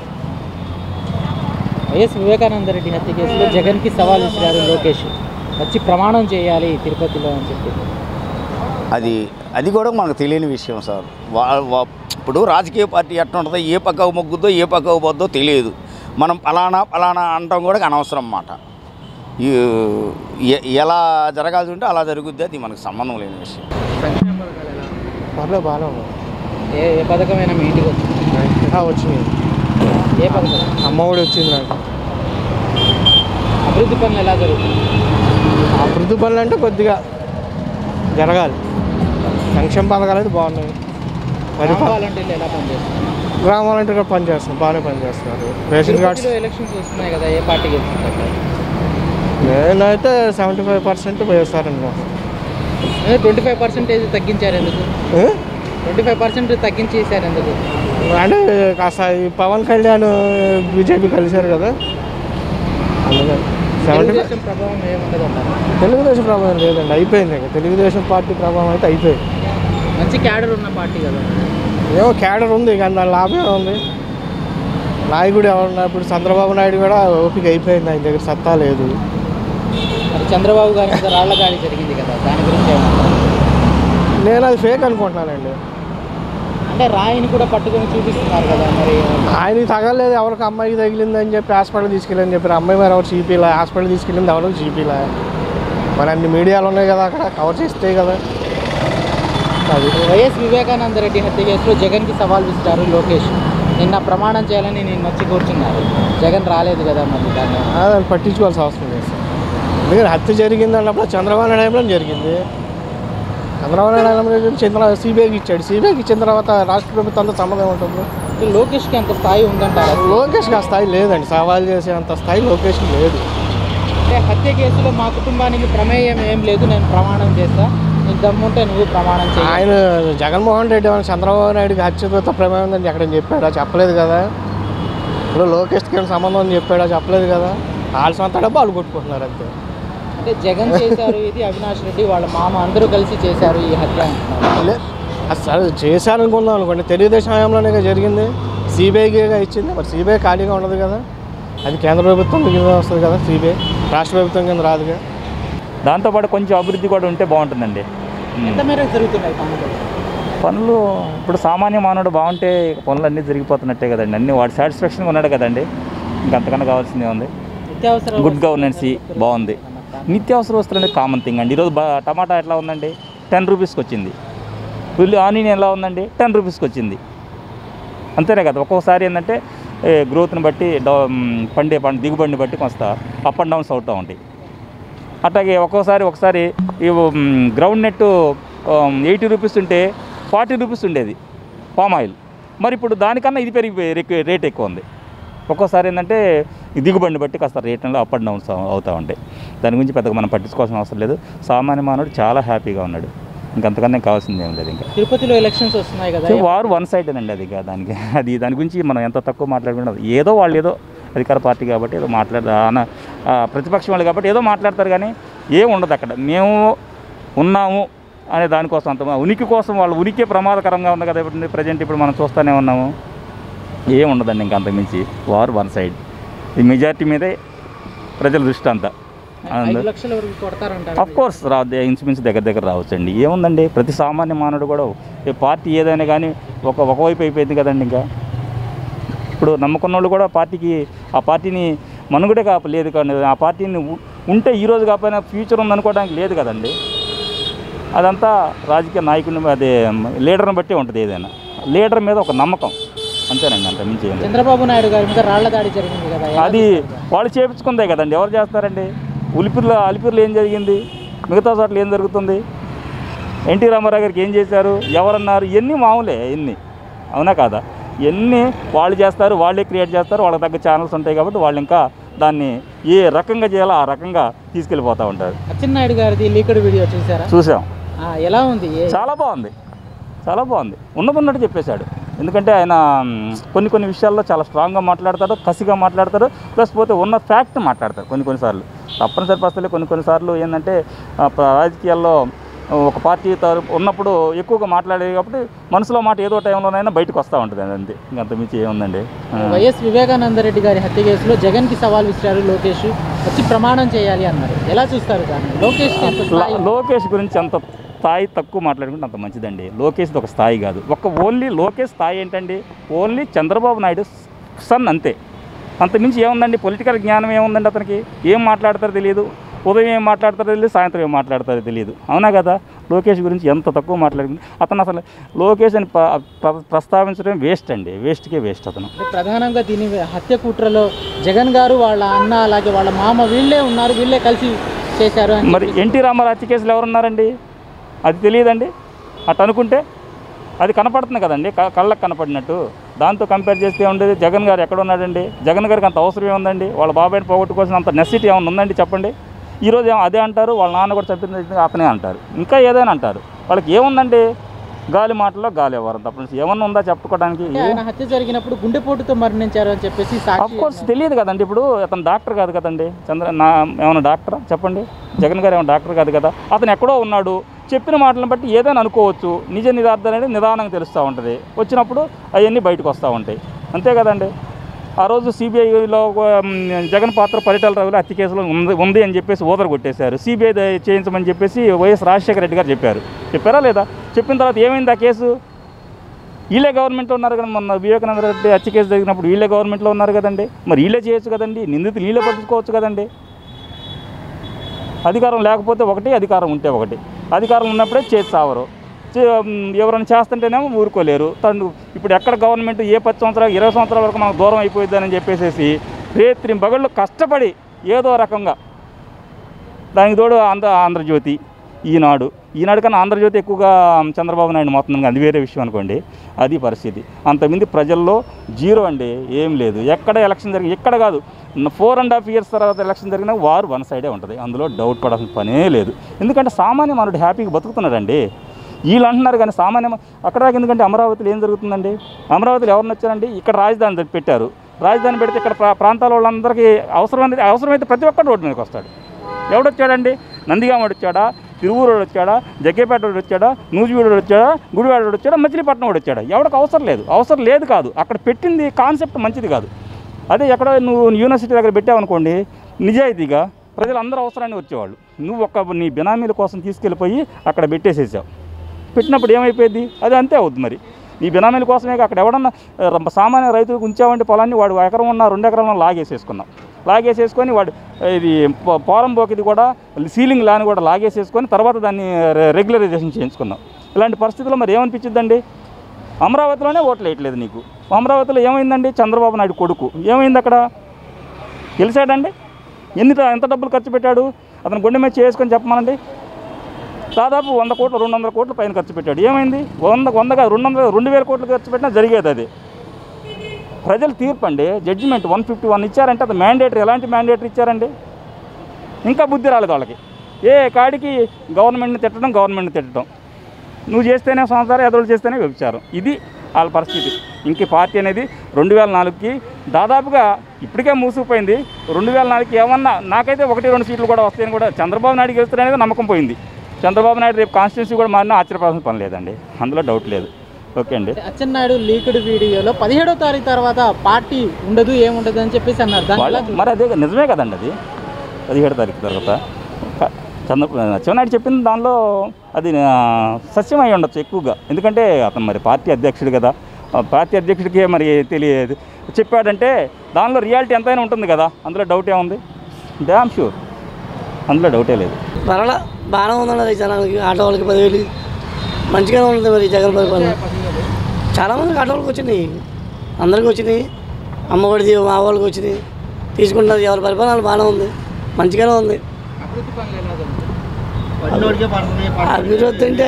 వైఎస్ వివేకానంద రెడ్డి హత్య కేసులో జగన్కి సవాల్ ఇచ్చారు లోకేష్ వచ్చి ప్రమాణం చేయాలి తిరుపతిలో అని చెప్పి అది అది కూడా మనకు తెలియని విషయం సార్ వా వా- ఇప్పుడు రాజకీయ పార్టీ ఎట్లా ఉంటుందో ఏ పక్కకు మొగ్గుద్దో ఏ పక్కకు పోద్దో తెలియదు మనం ఫలానా ఫలానా అనటం కూడా అనవసరం అన్నమాట ఈ ఎ- ఎలా జరగాల్సి ఉంటే అలా జరుగుద్ది అది మనకు సంబంధం లేని విషయం పర్లేదు బాగానే ఉంది ఏ ఏ పథకమైనా మీ ఇంటికి వచ్చింది వచ్చింది ఏ పథకం అమ్మఒడి వచ్చింది నాకు అభివృద్ధి పనులు ఎలా జరుగుతుంది అభివృద్ధి పనులు అంటే కొద్దిగా జరగాలి సంక్షేమ పథకాలు అయితే బాగున్నాయి గ్రామ వాలంటీర్లు ఎలా పనిచేస్తారు గ్రామాలంటే పని చేస్తున్నారు బాగానే పని చేస్తున్నారు రేషన్ కార్డ్స్ తిరుపతిలో ఎలక్షన్స్ వస్తున్నాయి కదా ఏ పార్టీ గెలుస్తుంది నేనైతే సెవెంటీ ఫైవ్ పర్సెంట్ వేస్తారండి ట్వంటీ ఫైవ్ పర్సెంటేజ్ తగ్గించారు ఎందుకు ట్వంటీ ఫైవ్ పర్సెంట్ తగ్గించేసారు ఎందుకు అంటే కాస్త ఈ పవన్ కళ్యాణ్ బీజేపీ కలిశారు కదా అందుకని సెవెంటీ తెలుగుదేశం ప్రభావం ఏముండదు అంటారు తెలుగుదేశం ప్రభావం లేదండి అయిపోయింది ఇక తెలుగుదేశం పార్టీ ప్రభావం అయితే అయిపోయింది మంచి క్యాడర్ ఉన్న పార్టీ కదా ఏమో క్యాడర్ ఉంది కానీ దాని లాభం ఉంది నాయకుడు ఎవరున్నా ఇప్పుడు చంద్రబాబు నాయుడు కూడా ఓపిక అయిపోయింది ఆయన దగ్గర సత్తా లేదు మరి చంద్రబాబు గారి మీద రాళ్ల దాడి జరిగింది కదా దాని గురించి ఏమంటారు నేను అది ఫేక్ అనుకుంటున్నానండి అంటే రాయిని కూడా పట్టుకొని చూపిస్తున్నారు కదా మరి ఆయనకి తగలేదు ఎవరికి అమ్మాయికి తగిలిందని చెప్పి హాస్పిటల్ తీసుకెళ్ళని చెప్పి అమ్మాయి మరి ఎవరు చీపీలా హాస్పిటల్ తీసుకెళ్ళింది ఎవరు చీపీలా మరి అన్ని మీడియాలు ఉన్నాయి కదా అక్కడ కవర్ చేస్తే కదా అది వైఎస్ వివేకానంద రెడ్డి హత్య కేసులో జగన్కి సవాల్ విసిరారు లోకేష్ నిన్న ప్రమాణం చేయాలని నేను వచ్చి కూర్చున్నారు జగన్ రాలేదు కదా మరి దాన్ని ఆ, దాన్ని పట్టించుకోవాల్సిన అవసరం లేదు సార్ ఎందుకంటే హత్య జరిగింది అన్నప్పుడు చంద్రబాబు నాయుడు టైంలో జరిగింది చంద్రబాబు నాయుడు టైంలో చంద్ర సిబిఐకి ఇచ్చాడు సిబిఐకి ఇచ్చిన తర్వాత రాష్ట్ర ప్రభుత్వంతో సంబంధం ఉంటుంది అంటే లోకేష్కి అంత స్థాయి ఉందంటారా లోకేష్కి ఆ స్థాయి లేదండి సవాల్ చేసే అంత స్థాయి లోకేష్కి లేదు అంటే హత్య కేసులో మా కుటుంబానికి ప్రమేయం ఏం లేదు నేను ప్రమాణం చేస్తా నీకు దమ్ముంటే నువ్వు ప్రమాణం చేయ ఆయన జగన్మోహన్ రెడ్డి ఏమైనా చంద్రబాబు నాయుడుకి హత్యతో ప్రమేయం ఉందని ఎక్కడ చెప్పాడా చెప్పలేదు కదా ఇప్పుడు లోకేష్కి ఏమైనా సంబంధం అని చెప్పాడా చెప్పలేదు కదా వాళ్ళ సొంత డబ్బు వాళ్ళు కొట్టుకుంటున్నారు అంతే అంటే జగన్ చేశారు ఇది అవినాష్ రెడ్డి వాళ్ళ మామ అందరూ కలిసి చేశారు ఈ హత్య అంటున్నారు లే- అసలు చేశారనుకుందాం అనుకోండి తెలుగుదేశం హయాంలోనే కదా జరిగింది సిబిఐకి ఇచ్చింది మరి సిబిఐ ఖాళీగా ఉండదు కదా అది కేంద్ర ప్రభుత్వం కింద వస్తుంది కదా సిబిఐ రాష్ట్ర ప్రభుత్వం కింద రాదుగా దాంతోపాటు కొంచెం అభివృద్ధి కూడా ఉంటే బాగుంటుందండి ఎంత మేరకు జరుగుతున్నాయి పనులు పనులు ఇప్పుడు సామాన్య మానవుడు బాగుంటే ఇక పనులు అన్నీ జరిగిపోతున్నట్టే కదండి అన్నీ వాడు సాటిస్ఫాక్షన్గా ఉన్నాడు కదండి ఇంకంతకన్నా కావాల్సిందే ఉంది నిత్యావసర గుడ్ గవర్నెన్స్ బాగుంది నిత్యావసర వస్తువులు అనేది కామన్ థింగ్ అండి ఈరోజు బా టమాటా ఎట్లా ఉందండి టెన్ రూపీస్కి వచ్చింది ఉల్లి ఆనియన్ ఎలా ఉందండి టెన్ రూపీస్కి వచ్చింది అంతేనే కదా ఒక్కొక్కసారి ఏంటంటే గ్రోత్ని బట్టి డౌ- మ్, పండే పంట దిగుబడిని బట్టి కొంత అప్ అండ్ డౌన్స్ అవుతూ ఉంటాయి అట్లాగే ఒక్కోసారి ఒకసారి ఈ గ్రౌండ్ నెట్ ఎయిటీ రూపీస్ ఉంటే ఫార్టీ రూపీస్ ఉండేది పామ్ ఆయిల్ మరి ఇప్పుడు దానికన్నా ఇది పెరిగిపోయి రేట్- రేట్ ఎక్కువ ఉంది ఒక్కోసారి ఏంటంటే ఈ దిగుబడిని బట్టి కాస్త రేట్లలో అప్ అండ్ డౌన్స్ అవుతూ ఉంటాయి దాని గురించి పెద్దగా మనం పట్టించుకోవాల్సిన అవసరం లేదు సామాన్య మానవుడు చాలా హ్యాపీగా ఉన్నాడు ఇంకంతకన్నా కావాల్సింది ఏం లేదు ఇంకా తిరుపతిలో ఎలక్షన్స్ వస్తున్నాయి కదా సో వారు వన్ సైడ్ అండి అది ఇక దానికి అది దాని గురించి మనం ఎంత తక్కువ మాట్లాడుకున్నది ఏదో వాళ్ళు ఏదో అధికార పార్టీ కాబట్టి ఏదో మాట్లాడదా అన ఆ, ప్రతిపక్షం వాళ్ళు కాబట్టి ఏదో మాట్లాడతారు కానీ ఏం ఉండదు అక్కడ మేము ఉన్నాము అనే దానికోసం అంత ఉనికి కోసం వాళ్ళ ఉనికి ప్రమాదకరంగా ఉంది కదా ఇప్పుడు ప్రజెంట్ ఇప్పుడు మనం చూస్తూనే ఉన్నాము ఏం ఉండదండి ఇంకా అంతకుమించి వారు వన్ సైడ్ ఈ మెజారిటీ మీదే ప్రజల దృష్టి అంతా ఐదు లక్షల వరకు కొడతారంటారు అఫ్ కోర్స్ రా ఇన్సూరెన్స్ దగ్గర దగ్గర రావచ్చండి ఏముందండి ప్రతి సామాన్య మానవుడు కూడా ఈ పార్టీ ఏదైనా కానీ ఒక ఒకవైపు అయిపోయింది కదండి ఇంకా ఇప్పుడు నమ్ముకున్న వాళ్ళు కూడా పార్టీకి ఆ పార్టీని మనుగడే కాప లేదు కానీ ఆ పార్టీని ఉ- ఉంటే ఈ రోజు కాకపోయినా ఫ్యూచర్ ఉందనుకోవడానికి లేదు కదండి అదంతా రాజకీయ నాయకుడిని అదే లీడర్ని బట్టి ఉంటుంది ఏదైనా లీడర్ మీద ఒక నమ్మకం అంతేనండి అంత మించి ఏం లేదు. చంద్రబాబు నాయుడు గారి మీద రాళ్ల దాడి జరిగింది కదా ఎలా అది వాళ్ళు చేపించుకుందే కదండి ఎవరు చేస్తారండి ఉలిపిరిలో అలిపిరిలో ఏం జరిగింది మిగతా చోట్ల ఏం జరుగుతుంది ఎన్టీ రామారావు గారికి ఏం చేశారు ఎవరన్నారు ఇవన్నీ మామూలే ఇన్ని అవునా కాదా ఇవన్నీ వాళ్ళు చేస్తారు వాళ్ళే క్రియేట్ చేస్తారు వాళ్ళకి తగ్గ ఛానల్స్ ఉంటాయి కాబట్టి వాళ్ళు ఇంకా దాన్ని ఏ రకంగా చేయాలో ఆ రకంగా తీసుకెళ్ళిపోతూ ఉంటారు అచ్చెన్నాయుడు గారిది లీక్డ్ వీడియో చూసారా చూసాం ఆ, ఎలా ఉంది ఏ- చాలా బాగుంది చాలా బాగుంది ఉన్నది ఉన్నట్టు చెప్పేశాడు ఎందుకంటే ఆయన మ్, కొన్ని కొన్ని విషయాల్లో చాలా స్ట్రాంగ్గా మాట్లాడతాడు కసిగా మాట్లాడతాడు ప్లస్ పోతే ఉన్న ఫ్యాక్ట్ మాట్లాడతాడు కొన్ని కొన్నిసార్లు తప్పనిసరి పరిస్థితులు కొన్ని కొన్నిసార్లు ఏంటంటే ఆ, ప- రాజకీయాల్లో ఒక పార్టీ తరపు ఉన్నప్పుడు ఎక్కువగా మాట్లాడేది కాబట్టి మనసులో మాట ఏదో టైంలోనైనా బయటకు వస్తూ ఉంటుంది అది అంతే ఇంకంత మించి ఏముందండి ఆ. వైఎస్ వివేకానంద రెడ్డి గారి హత్య కేసులో జగన్ కి సవాల్ విసిరారు లోకేష్ వచ్చి ప్రమాణం చేయాలి అన్నారు ఎలా చూస్తారు దాన్ని లోకేష్ కి ఎంత స్థాయి లా- లోకేష్ గురించి అంత స్థాయి తక్కువ మాట్లాడుకుంటే అంత మంచిదండి లోకేష్ది ఒక స్థాయి కాదు ఒక ఓన్లీ లోకేష్ స్థాయి ఏంటండి ఓన్లీ చంద్రబాబు నాయుడు సన్ అంతే అంతకుమించి ఏముందండి పొలిటికల్ జ్ఞానం ఏముందండి అతనికి ఏం మాట్లాడతారో తెలియదు ఉదయం ఏం మాట్లాడతారో తెలియదు సాయంత్రం ఏం మాట్లాడతారో తెలియదు అవునా కదా లోకేష్ గురించి ఎంత తక్కువ మాట్లాడుకుంది అతను అసలు లోకేష్ అని ప్ర- ప్ర- ప్రస్తావించడం వేస్ట్ అండి వేస్ట్కే వేస్ట్ అతను అంటే ప్రధానంగా దీని హత్య కుట్రలో జగన్ గారు వాళ్ళ అన్న అలాగే వాళ్ళ మామ వీళ్ళే ఉన్నారు వీళ్ళే కలిసి చేశారు అని మరి ఎన్టీ రామారావు హత్య కేసులు ఎవరున్నారండి అది తెలియదండి అటు అనుకుంటే అది కనపడుతుంది కదండి క- కళ్ళకు కనపడినట్టు దాంతో కంపేర్ చేస్తే ఉండేది జగన్ గారు ఎక్కడ ఉన్నాడండి జగన్ గారికి అంత అవసరం ఏముందండి వాళ్ళ బాబాయిని పోగొట్టుకోవాల్సిన అంత నెసిటీ ఏమైనా ఉందండి చెప్పండి ఈరోజు ఏమో అదే అంటారు వాళ్ళ నాన్న కూడా చంపింది అతనే అంటారు ఇంకా ఏదైనా అంటారు వాళ్ళకి ఏముందండి గాలి మాటల్లో గాలి ఎవరు తప్ప ఏమన్నా ఉందా చెప్పుకోవడానికి అంటే ఆయన హత్య జరిగినప్పుడు గుండెపోటుతో మరణించారు అని చెప్పేసి అఫ్ సాక్షి కోర్స్ తెలియదు కదండి ఇప్పుడు అతను డాక్టర్ కాదు కదండి చంద్ర నా ఏమైనా డాక్టరా చెప్పండి జగన్ గారు ఏమైనా డాక్టర్ కాదు కదా అతను ఎక్కడో ఉన్నాడు చెప్పిన మాటలను బట్టి ఏదైనా అనుకోవచ్చు నిజ నిదార్థం అనేది నిదానంగా తెలుస్తూ ఉంటుంది వచ్చినప్పుడు అవన్నీ బయటకు వస్తూ ఉంటాయి అంతే కదండి ఆ రోజు సిబిఐలో జగన్ పాత్ర పరిటాల రవిలో హత్య కేసులో ఉంది ఉంది అని చెప్పేసి ఓదర కొట్టేశారు సిబిఐ చేయించమని చెప్పేసి వైఎస్ రాజశేఖర రెడ్డి గారు చెప్పారు చెప్పారా లేదా చెప్పిన తర్వాత ఏమైంది ఆ కేసు వీళ్ళే గవర్నమెంట్లో ఉన్నారు కదా మొన్న వివేకానంద రెడ్డి హత్య కేసు జరిగినప్పుడు వీళ్ళే గవర్నమెంట్లో ఉన్నారు కదండి మరి వీళ్ళే చేయొచ్చు కదండి నిందితులు వీళ్ళే పట్టుకోవచ్చు కదండి అధికారం లేకపోతే ఒకటి అధికారం ఉంటే ఒకటి అధికారం ఉన్నప్పుడే చేసి సావరు చే- ఉమ్, ఎవరైనా చేస్తుంటేనేమో ఊరుకోలేరు తను ఇప్పుడు ఎక్కడ గవర్నమెంట్ ఏ పది సంవత్సరాలు ఇరవై సంవత్సరాల వరకు మనకు దూరం అయిపోయిద్దని చెప్పేసి రేత్రి బగళ్ళు కష్టపడి ఏదో రకంగా దానికి తోడు ఆంధ్ర ఆంధ్రజ్యోతి ఈనాడు ఈనాడు కన్నా ఆంధ్రజ్యోతి ఎక్కువగా చంద్రబాబు నాయుడు మొత్తం అది వేరే విషయం అనుకోండి అది పరిస్థితి అంతమంది ప్రజల్లో జీరో అండి ఏం లేదు ఎక్కడ ఎలక్షన్ జరిగి ఎక్కడ కాదు ఫోర్ అండ్ హాఫ్ ఇయర్స్ తర్వాత ఎలక్షన్ జరిగినా వారు వన్ సైడే ఉంటుంది అందులో డౌట్ పడాల్సిన పనే లేదు ఎందుకంటే సామాన్య మానవుడు హ్యాపీగా బతుకుతున్నాడండి వీళ్ళు అంటున్నారు కానీ సామాన్య మా- అక్కడ దాకా ఎందుకంటే అమరావతిలో ఏం జరుగుతుందండి అమరావతిలో ఎవరిని వచ్చారండి ఇక్కడ రాజధాని పెట్టారు రాజధాని పెడితే ఇక్కడ ప్రా- ప్రాంతాల వాళ్ళందరికీ అవసరం అనేది అవసరమైతే ప్రతి ఒక్కరు రోడ్డు మీదకి వస్తాడు ఎవడొచ్చాడండి నందిగామ వచ్చాడా తిరువూరు వచ్చాడా జగ్గేపేట వాడు వచ్చాడా నూజివీడు వాడు వచ్చాడా గుడివాడ వాడు వచ్చాడా మచిలీపట్నం వాడు వచ్చాడా ఎవరికి అవసరం లేదు అవసరం లేదు కాదు అక్కడ పెట్టింది కాన్సెప్ట్ మంచిది కాదు అదే ఎక్కడ నువ్వు యూనివర్సిటీ దగ్గర పెట్టావనుకోండి నిజాయితీగా ప్రజలందరూ అవసరాన్ని వచ్చేవాళ్ళు నువ్వు ఒక నీ బినామీల కోసం తీసుకెళ్ళిపోయి అక్కడ పెట్టేసేసావు పెట్టినప్పుడు ఏమైపోయింది అది అంతే అవుద్ది మరి నీ బినామీల కోసమే అక్కడ ఎవడన్నా ఆ, సామాన్య రైతులకు ఉంచావంటే పొలాన్ని వాడు ఎకరం ఉన్న రెండు ఎకరాలను లాగేసేసుకున్నాం లాగేసేసుకొని వాడు ఇది పో- పోరం పోకిది కూడా సీలింగ్ ల్యాన్ కూడా లాగేసేసుకొని తర్వాత దాన్ని రె- రెగ్యులరైజేషన్ చేయించుకున్నాం ఇలాంటి పరిస్థితుల్లో మరి ఏమనిపించిద్దండి అమరావతిలోనే ఓట్లు వేయట్లేదు నీకు అమరావతిలో ఏమైందండి చంద్రబాబు నాయుడు కొడుకు ఏమైంది అక్కడ గెలిచాడండి ఎన్ని ఎంత డబ్బులు ఖర్చు పెట్టాడు అతను గుండె మీద చేసుకొని చెప్పమనండి దాదాపు వంద కోట్లు రెండు వందల కోట్ల పైన ఖర్చు పెట్టాడు ఏమైంది వంద వంద కాదు రెండు వందల రెండు వేల కోట్లు ఖర్చు పెట్టినా జరిగేది అది ప్రజలు తీర్పు అండి జడ్జిమెంట్ వన్ ఫిఫ్టీ వన్ ఇచ్చారంటే అది మ్యాండేటరీ ఎలాంటి మ్యాండేటరీ ఇచ్చారండి ఇంకా బుద్ధి రాలేదు వాళ్ళకి ఏ కాడికి గవర్నమెంట్ని తిట్టడం గవర్నమెంట్ని తిట్టడం నువ్వు చేస్తేనే సంసారం ఎదురు చేస్తేనే వ్యభిచారం ఇది వాళ్ళ పరిస్థితి ఇంక ఈ పార్టీ అనేది రెండు వేల నాలుగుకి దాదాపుగా ఇప్పటికే మూసుకుపోయింది రెండు వేల నాలుగుకి ఏమన్నా నాకైతే ఒకటి రెండు సీట్లు కూడా వస్తాయని కూడా చంద్రబాబు నాయుడు గెలుస్తారనేది నమ్మకం పోయింది చంద్రబాబు నాయుడు రేపు కాన్స్టిట్యూన్సీ కూడా మారినా ఆశ్చర్యపోవాల్సిన పని లేదండి అందులో డౌట్ లేదు ఓకే అండి అచ్చెన్నాయుడు లీక్డ్ వీడియోలో పదిహేడో తారీఖు తర్వాత పార్టీ ఉండదు ఏముండదు అని చెప్పేసి అన్నారు దాన్ని ఎలా వాళ్ళ- మరి అదే నిజమే కదండి అది పదిహేడు తారీఖు తర్వాత క- చంద్ర శివనాయుడు చెప్పింది దానిలో అది ఆ, సత్యం అయి ఉండొచ్చు ఎక్కువగా ఎందుకంటే అతను మరి పార్టీ అధ్యక్షుడు కదా ఆ పార్టీ అధ్యక్షుడికి మరి తెలియదు చెప్పాడంటే దానిలో రియాలిటీ ఎంతైనా ఉంటుంది కదా అందులో డౌట్ ఏముంది డ్యామ్ షూర్ అందులో డౌటే లేదు పర్వాలా బాగానే ఉందన్నది జనాలకి ఆటో వాళ్ళకి పదివేలు మంచిగానే ఉంది మరి జగన్ పరిపాలన చాలామందికి ఆటో వాళ్ళకి వచ్చినాయి అందరికీ వచ్చినాయి అమ్మఒడిది మా వాళ్ళకి వచ్చినాయి తీసుకుంటున్నది ఎవరి పరిపాలన బాగానే ఉంది మంచిగానే ఉంది అభివృద్ధి పనులు ఎలా జరుగుతాయి? అభివృద్ధి అంటే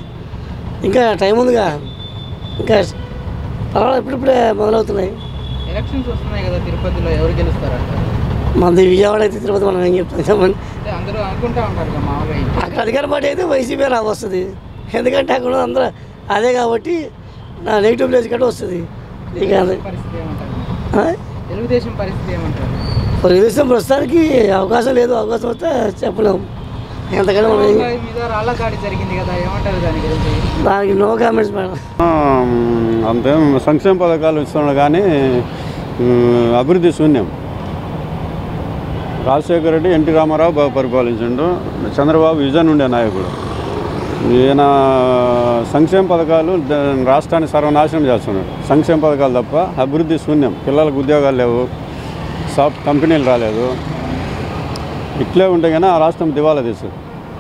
ఇంకా టైం ఉందిగా ఇంకా పర్వాలేదు ఇప్పుడిప్పుడే మొదలవుతున్నాయి ఎలక్షన్స్ వస్తున్నాయి కదా తిరుపతిలో ఎవరు గెలుస్తారంట మనది విజయవాడ అయితే తిరుపతి మనం ఏం చెప్తాం చెప్పండి అంటే అందరూ అనుకుంటా ఉంటారు కదా మామూలుగా ఇంట్లో. అక్కడ అధికార పార్టీ అయితే వైసీపీ రా వస్తుంది ఎందుకంటే అక్కడ ఉన్న అందరూ అదే కాబట్టి నా నెగిటివ్ ప్లేస్ కంటే వస్తుంది ఇక అది పరిస్థితి ఏమంటారు ఆ? తెలుగుదేశం పరిస్థితి ఏమంటారు తెలుగుదేశం ప్రస్తుతానికి అవకాశం లేదు అవకాశం వస్తే చెప్పలేము ఎంతకైనా మనం ఏం- చంద్రబాబు మీద రాళ్ల దాడి జరిగింది కదా ఏమంటారు దాని గురించి దానికి నో కామెంట్స్ మేడం అంతేం సంక్షేమ పథకాలు ఇస్తున్నాడు కానీ ఉమ్, అభివృద్ధి శూన్యం రాజశేఖర రెడ్డి ఎన్టీ రామారావు బాగా పరిపాలించిండు చంద్రబాబు విజన్ ఉండే నాయకుడు ఈయన సంక్షేమ పథకాలు ద- రాష్ట్రాన్ని సర్వనాశనం చేస్తున్నాడు సంక్షేమ పథకాలు తప్ప అభివృద్ధి శూన్యం పిల్లలకు ఉద్యోగాలు లేవు సాఫ్ట్ కంపెనీలు రాలేదు ఇట్లే ఉంటే కానీ ఆ రాష్ట్రం దివాలా తీస్తుంది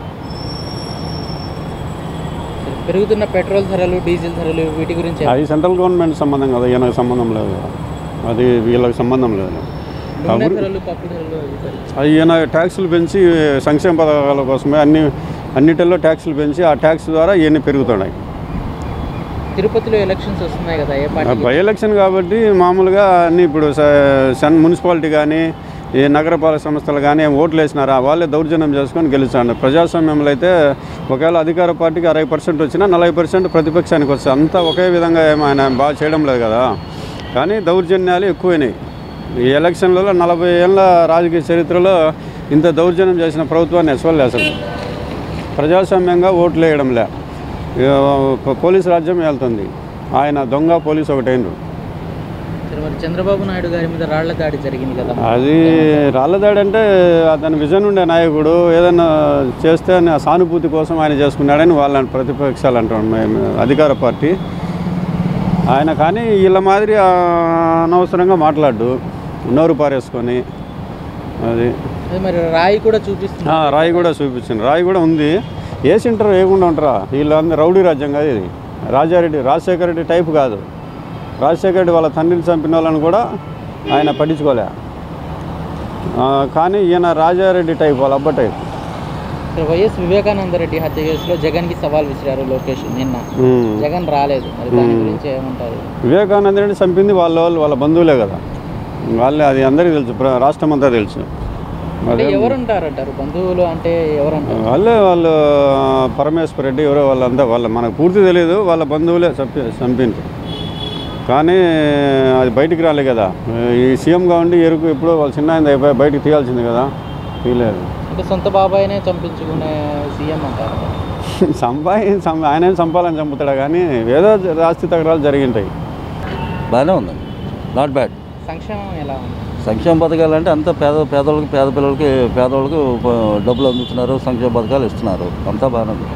పెరుగుతున్న పెట్రోల్ ధరలు డీజిల్ ధరలు వీటి గురించి అది సెంట్రల్ గవర్నమెంట్ సంబంధం కదా ఈయనకు సంబంధం లేదు అది వీళ్ళకి సంబంధం లేదు నూనె అభివృ- ధరలు పప్పు ధరలు అవి సరే. అది ఈయన ట్యాక్సులు పెంచి సంక్షేమ పథకాల కోసమే అన్ని అన్నిటిల్లో ట్యాక్సులు పెంచి ఆ ట్యాక్స్ ద్వారా ఇవన్నీ పెరుగుతున్నాయి తిరుపతిలో ఎలక్షన్స్ వస్తున్నాయి కదా ఏ పార్టీ బై ఎలక్షన్ కాబట్టి మామూలుగా అన్ని ఇప్పుడు స- సన్ మున్సిపాలిటీ కానీ ఈ నగరపాలక సంస్థలు కానీ ఏం ఓట్లు వేసినారా వాళ్ళే దౌర్జన్యం చేసుకొని గెలుస్తాడు ప్రజాస్వామ్యంలో అయితే ఒకవేళ అధికార పార్టీకి అరవై పర్సెంట్ వచ్చినా నలభై పర్సెంట్ ప్రతిపక్షానికి వస్తుంది అంతా ఒకే విధంగా ఏం ఆయన బాగా చేయడం లేదు కదా కానీ దౌర్జన్యాలు ఎక్కువైనాయి ఈ ఎలక్షన్లలో నలభై ఏళ్ళ రాజకీయ చరిత్రలో ఇంత దౌర్జన్యం చేసిన ప్రభుత్వాన్ని అసలు అసలు ప్రజాస్వామ్యంగా ఓట్లు వేయడంలే ఇక పోలీసు రాజ్యం వెళ్తుంది ఆయన దొంగ పోలీసు ఒకటైనరు సరే మరి చంద్రబాబు నాయుడు గారి మీద రాళ్ల దాడి జరిగింది కదా అది రాళ్ళదాడి అంటే అతని విజన్ ఉండే నాయకుడు ఏదైనా చేస్తే ఆయన సానుభూతి కోసం ఆయన చేసుకున్నాడని వాళ్ళ ప్రతిపక్షాలు అంటాం మేము అధికార పార్టీ ఆయన కానీ వీళ్ళ మాదిరి ఆ, అనవసరంగా మాట్లాడు నోరు పారేసుకొని అది అదే మరి రాయి కూడా చూపిస్తుంది ఆ, రాయి కూడా చూపించింది రాయి కూడా ఉంది వేసింటారు వేయకుండా ఉంటారా వీళ్ళందరూ రౌడీ రాజ్యం కాదు ఇది రాజారెడ్డి రాజశేఖర రెడ్డి టైప్ కాదు రాజశేఖర రెడ్డి వాళ్ళ తండ్రిని చంపిన వాళ్ళని కూడా ఆయన పట్టించుకోలే ఆ, కానీ ఈయన రాజారెడ్డి టైప్ వాళ్ళ అబ్బ టైప్ సరే, వైఎస్ వివేకానంద రెడ్డి హత్య కేసులో జగన్ కి సవాల్ విసిరారు లోకేష్ నిన్న ఉమ్. జగన్ రాలేదు మరి దాని ఉమ్. గురించి ఏమంటారు వివేకానంద రెడ్డి చంపింది వాళ్ళ వాళ్ళు వాళ్ళ బంధువులే కదా వాళ్ళే అది అందరికీ తెలుసు ప్ర- రాష్ట్రం అంతా తెలుసు అంటే అదే ఎవరు ఉంటారంటారు బంధువులు అంటే ఎవరంటారు వాళ్ళే వాళ్ళు పరమేశ్వర్ రెడ్డి ఎవరో వాళ్ళంతా వాళ్ళ మనకు పూర్తి తెలియదు వాళ్ళ బంధువులే చంపి చంపిండ్రు కానీ అది బయటికి రాలే కదా ఈ సీఎంగా ఉండి ఎరుకు ఎప్పుడో వాళ్ళ చిన్న ఆయన అయిపోయి బయటికి తీయాల్సింది కదా తీయలేదు అంటే సొంత బాబాయినే చంపించుకునే సీఎం అంటారు సంపాయి సం- ఆయన చంపాలని చంపుతాడు కానీ ఏదో ఆస్తి తగరాలు జరిగింటాయి బాగానే ఉందండి నాట్ బ్యాడ్ సంక్షేమం ఎలా ఉంది సంక్షేమ పథకాలు అంటే అంతా పేద పేదవాళ్ళకి పేద పిల్లలకి పేదవాళ్ళకి ప- డబ్బులు అందుతున్నారు సంక్షేమ పథకాలు ఇస్తున్నారు అంతా బాగానే ఉంది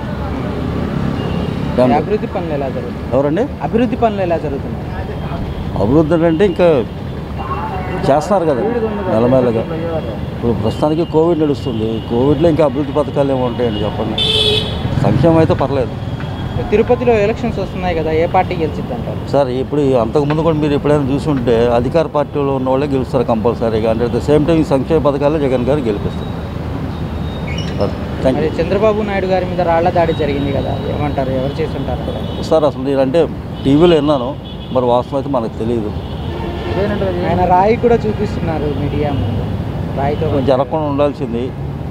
మరి అభివృద్ధి పనులు ఎలా జరుగుతుంది ఎవరండి అభివృద్ధి పనులు ఎలా జరుగుతున్నాయి అభివృద్ధి అంటే ఇంకా చేస్తున్నారు కదా మెల్లమెల్లగా ఇప్పుడు ప్రస్తుతానికి కోవిడ్ నడుస్తుంది కోవిడ్లో ఇంకా అభివృద్ధి పథకాలు ఏమి ఉంటాయండి చెప్పండి సంక్షేమం అయితే పర్లేదు తిరుపతిలో ఎలక్షన్స్ వస్తున్నాయి కదా ఏ పార్టీ గెలిచిద్ది అంటారు సార్ ఇప్పుడు అంతకుముందు కూడా మీరు ఎప్పుడైనా చూసుంటే అధికార పార్టీలో ఉన్న వాళ్ళే గెలుస్తారు కంపల్సరీగా అంటే అట్ ద సేమ్ టైం సంక్షేమ పథకాల్లో జగన్ గారు గెలిపిస్తారు థ్యాంక్ మరి చంద్రబాబు నాయుడు గారి మీద రాళ్ల దాడి జరిగింది కదా ఏమంటారు ఎవరు చేసి ఉంటారు యూ సార్ అసలు నేనంటే టీవీలో విన్నాను మరి వాస్తవం అయితే మనకు తెలియదు ఆయన రాయి కూడా చూపిస్తున్నారు మీడియా ముందు రాయితో జరగకుండా ఉండాల్సింది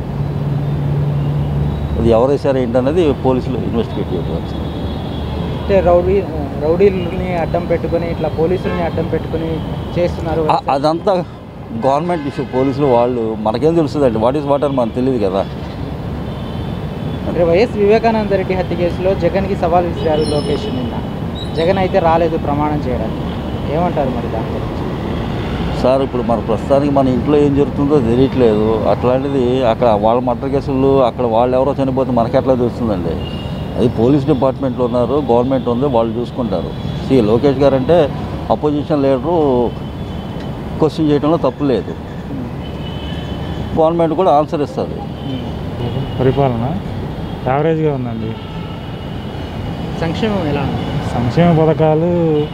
అది ఎవరు వేసారు ఏంటనేది పోలీసులు ఇన్వెస్టిగేట్ చేయవచ్చు అంటే రౌడీ రౌడీలని అడ్డం పెట్టుకొని ఇట్లా పోలీసుల్ని అడ్డం పెట్టుకొని చేస్తున్నారు ఆ- అదంతా గవర్నమెంట్ ఇష్యూ పోలీసులు వాళ్ళు మనకేం తెలుస్తుందండి వాట్ ఈస్ వాట్ అని మనకు తెలియదు కదా మరి వైఎస్ వివేకానంద రెడ్డి హత్య కేసులో జగన్కి సవాల్ విసిరారు లోకేష్ నిన్న జగన్ అయితే రాలేదు ప్రమాణం చేయడానికి ఏమంటారు మరి దాని గురించి సార్ ఇప్పుడు మన ప్రస్తుతానికి మన ఇంట్లో ఏం జరుగుతుందో తెలియట్లేదు అట్లాంటిది అక్కడ వాళ్ళ మర్డర్ కేసులు అక్కడ వాళ్ళు ఎవరో చనిపోతే మనకి ఎట్లా తెలుస్తుందండి అది పోలీస్ డిపార్ట్మెంట్లో ఉన్నారు గవర్నమెంట్ ఉంది వాళ్ళు చూసుకుంటారు సి లోకేష్ గారు అంటే అపోజిషన్ లీడరు క్వశ్చన్ చేయడంలో తప్పు లేదు గవర్నమెంట్ కూడా ఆన్సర్ ఇస్తుంది పరిపాలన యావరేజ్గా ఉందండి సంక్షేమం ఎలా ఉంది సంక్షేమ పథకాలు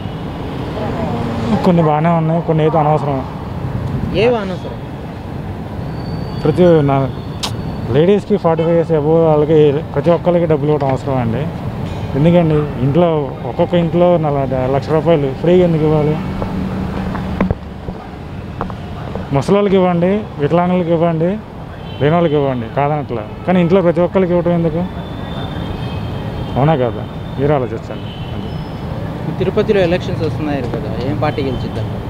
కొన్ని బాగానే ఉన్నాయి కొన్ని అయితే అనవసరం ఏవి అనవసరం ప్రతి నా లేడీస్కి ఫార్టీ ఫైవ్ ఇయర్స్ అబో వాళ్ళకి ప్రతి ఒక్కరికి డబ్బులు ఇవ్వడం అవసరం అండి ఎందుకండి ఇంట్లో ఒక్కొక్క ఇంట్లో నల లక్ష రూపాయలు ఫ్రీగా ఎందుకు ఇవ్వాలి ముసలోళ్ళకి ఇవ్వండి వికలాంగులకి ఇవ్వండి లేని వాళ్ళకి ఇవ్వండి కాదనట్లా కానీ ఇంట్లో ప్రతి ఒక్కరికి ఇవ్వటం ఎందుకు అవునా కదా మీరు ఆలోచించండి తిరుపతిలో ఎలక్షన్స్ వస్తున్నాయి కదా ఏం పార్టీ గెలిచిద్ది అంటారు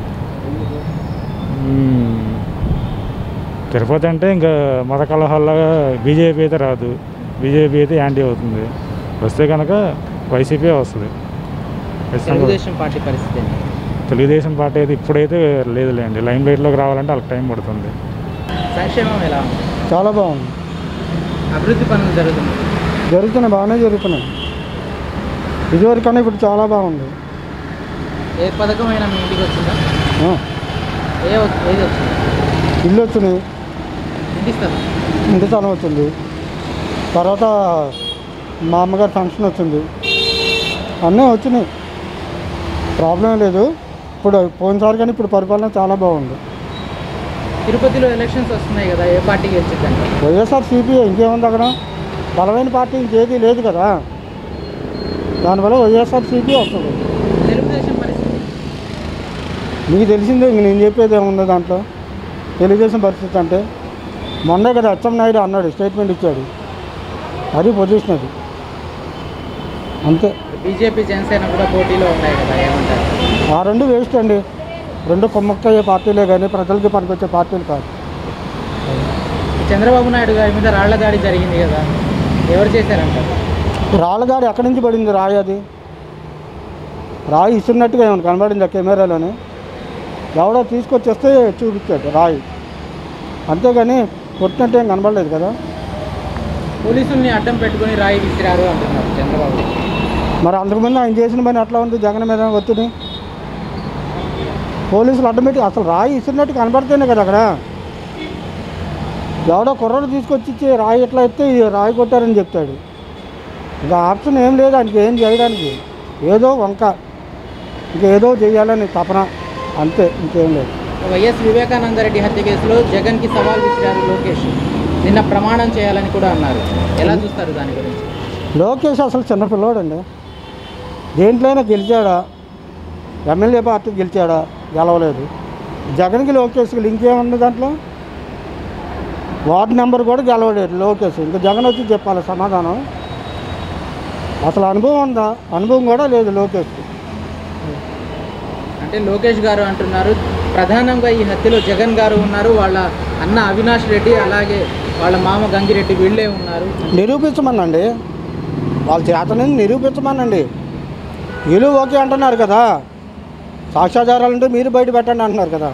మ్మ్. తిరుపతి అంటే ఇంకా మత కలహాల్లాగా బీజేపీ అయితే రాదు బీజేపీ అయితే యాంటీ అవుతుంది వస్తే కనుక వైసీపీ వస్తుంది ఖచ్చితంగా తెలుగుదేశం పార్టీ పరిస్థితి ఏంటి తెలుగుదేశం పార్టీ అయితే ఇప్పుడైతే లేదులేండి లైమ్ లైట్లోకి రావాలంటే వాళ్ళకి టైం పడుతుంది సంక్షేమం ఎలా ఉంది చాలా బాగుంది అభివృద్ధి పనులు జరుగుతున్నాయి జరుగుతున్నాయి బాగానే జరుగుతున్నాయి ఇదివరకన్నా ఇప్పుడు చాలా బాగుంది ఏ పథకం అయినా మీ ఇంటికి వచ్చిందా ఆ, ఏ వచ్చి- ఏది వచ్చింది ఇల్లు వచ్చినాయి ఇంటి స్థలం ఇంటి స్థలం వచ్చింది తర్వాత మా అమ్మగారి ఫంక్షన్ వచ్చింది అన్నీ వచ్చినాయి ప్రాబ్లం లేదు ఇప్పుడు పోయినసారి కానీ ఇప్పుడు పరిపాలన చాలా బాగుంది తిరుపతిలో ఎలక్షన్స్ వస్తున్నాయి కదా ఏ పార్టీ గెలిచిద్ది అంటారు వైఎస్ఆర్ సిపి ఇంకేముంది అక్కడ బలమైన పార్టీ ఇంకేది లేదు కదా దానివల్ల వైఎస్ఆర్సీపీ వస్తుంది తెలుగుదేశం పరిస్థితి మీకు తెలిసిందే ఇంక నేను చెప్పేది ఏముంది దాంట్లో తెలుగుదేశం పరిస్థితి అంటే మొన్నే కదా అచ్చెన్నాయుడు అన్నాడు స్టేట్మెంట్ ఇచ్చాడు అది పొజిషన్ అది అంతే బీజేపీ జనసేన కూడా పోటీలో ఉన్నాయి కదా ఏమంటారు ఆ రెండు వేస్ట్ అండి రెండు కొమ్మక్కయ్యే పార్టీలే కానీ ప్రజలకి పనికొచ్చే పార్టీలు కాదు చంద్రబాబు నాయుడు గారి మీద రాళ్ల దాడి జరిగింది కదా ఎవరు చేశారంటారు రాళ్ళదాడి ఎక్కడి నుంచి పడింది రాయి అది రాయి ఇస్తున్నట్టుగా ఏమైనా కనబడింది ఆ కెమెరాలోనే ఎవడో తీసుకొచ్చేస్తే చూపించాడు రాయి అంతేగాని కొట్టినట్టు ఏం కనబడలేదు కదా పోలీసుల్ని అడ్డం పెట్టుకొని రాయి విసిరారు అంటున్నారు చంద్రబాబు మరి అంతకుముందు ఆయన చేసిన పని ఎట్లా ఉంది జగన్ మీద ఒత్తిడి పోలీసులు అడ్డం పెట్టి అసలు రాయి ఇస్తున్నట్టు కనబడితేనే కదా అక్కడ ఎవడో కుర్రడు తీసుకొచ్చి ఇచ్చి రాయి ఎట్లా ఎత్తే ఈ రాయి కొట్టారని చెప్తాడు ఇంకా ఆప్షన్ ఏం లేదు ఆయనకి ఏం చేయడానికి ఏదో వంక ఇంకా ఏదో చేయాలని తపన అంతే ఇంకేం లేదు వైఎస్ వివేకానందరెడ్డి హత్య కేసులో జగన్కి సవాల్ విసిరారు లోకేష్ నిన్న ప్రమాణం చేయాలని కూడా అన్నారు ఎలా చూస్తారు దాని గురించి లోకేష్ అసలు చిన్న పిల్లోడండి దేంట్లోనే గెలిచాడా ఎమ్మెల్యే పార్టీ గెలిచాడా గెలవలేదు జగన్కి లోకేష్కి లింక్ ఏముంది దాంట్లో వార్డు నెంబర్ కూడా గెలవలేదు లోకేష్ ఇంకా జగన్ వచ్చి చెప్పాలి సమాధానం అసలు అనుభవం ఉందా అనుభవం కూడా లేదు లోకేష్కి అంటే లోకేష్ గారు అంటున్నారు ప్రధానంగా ఈ హత్యలో జగన్ గారు ఉన్నారు వాళ్ళ అన్న అవినాష్ రెడ్డి అలాగే వాళ్ళ మామ గంగిరెడ్డి వీళ్ళే ఉన్నారు నిరూపించమనండి వాళ్ళ చేతని నిరూపించమనండి వీళ్ళు ఓకే అంటున్నారు కదా సాక్ష్యాధారాలు ఉంటే మీరు బయట పెట్టండి అంటున్నారు కదా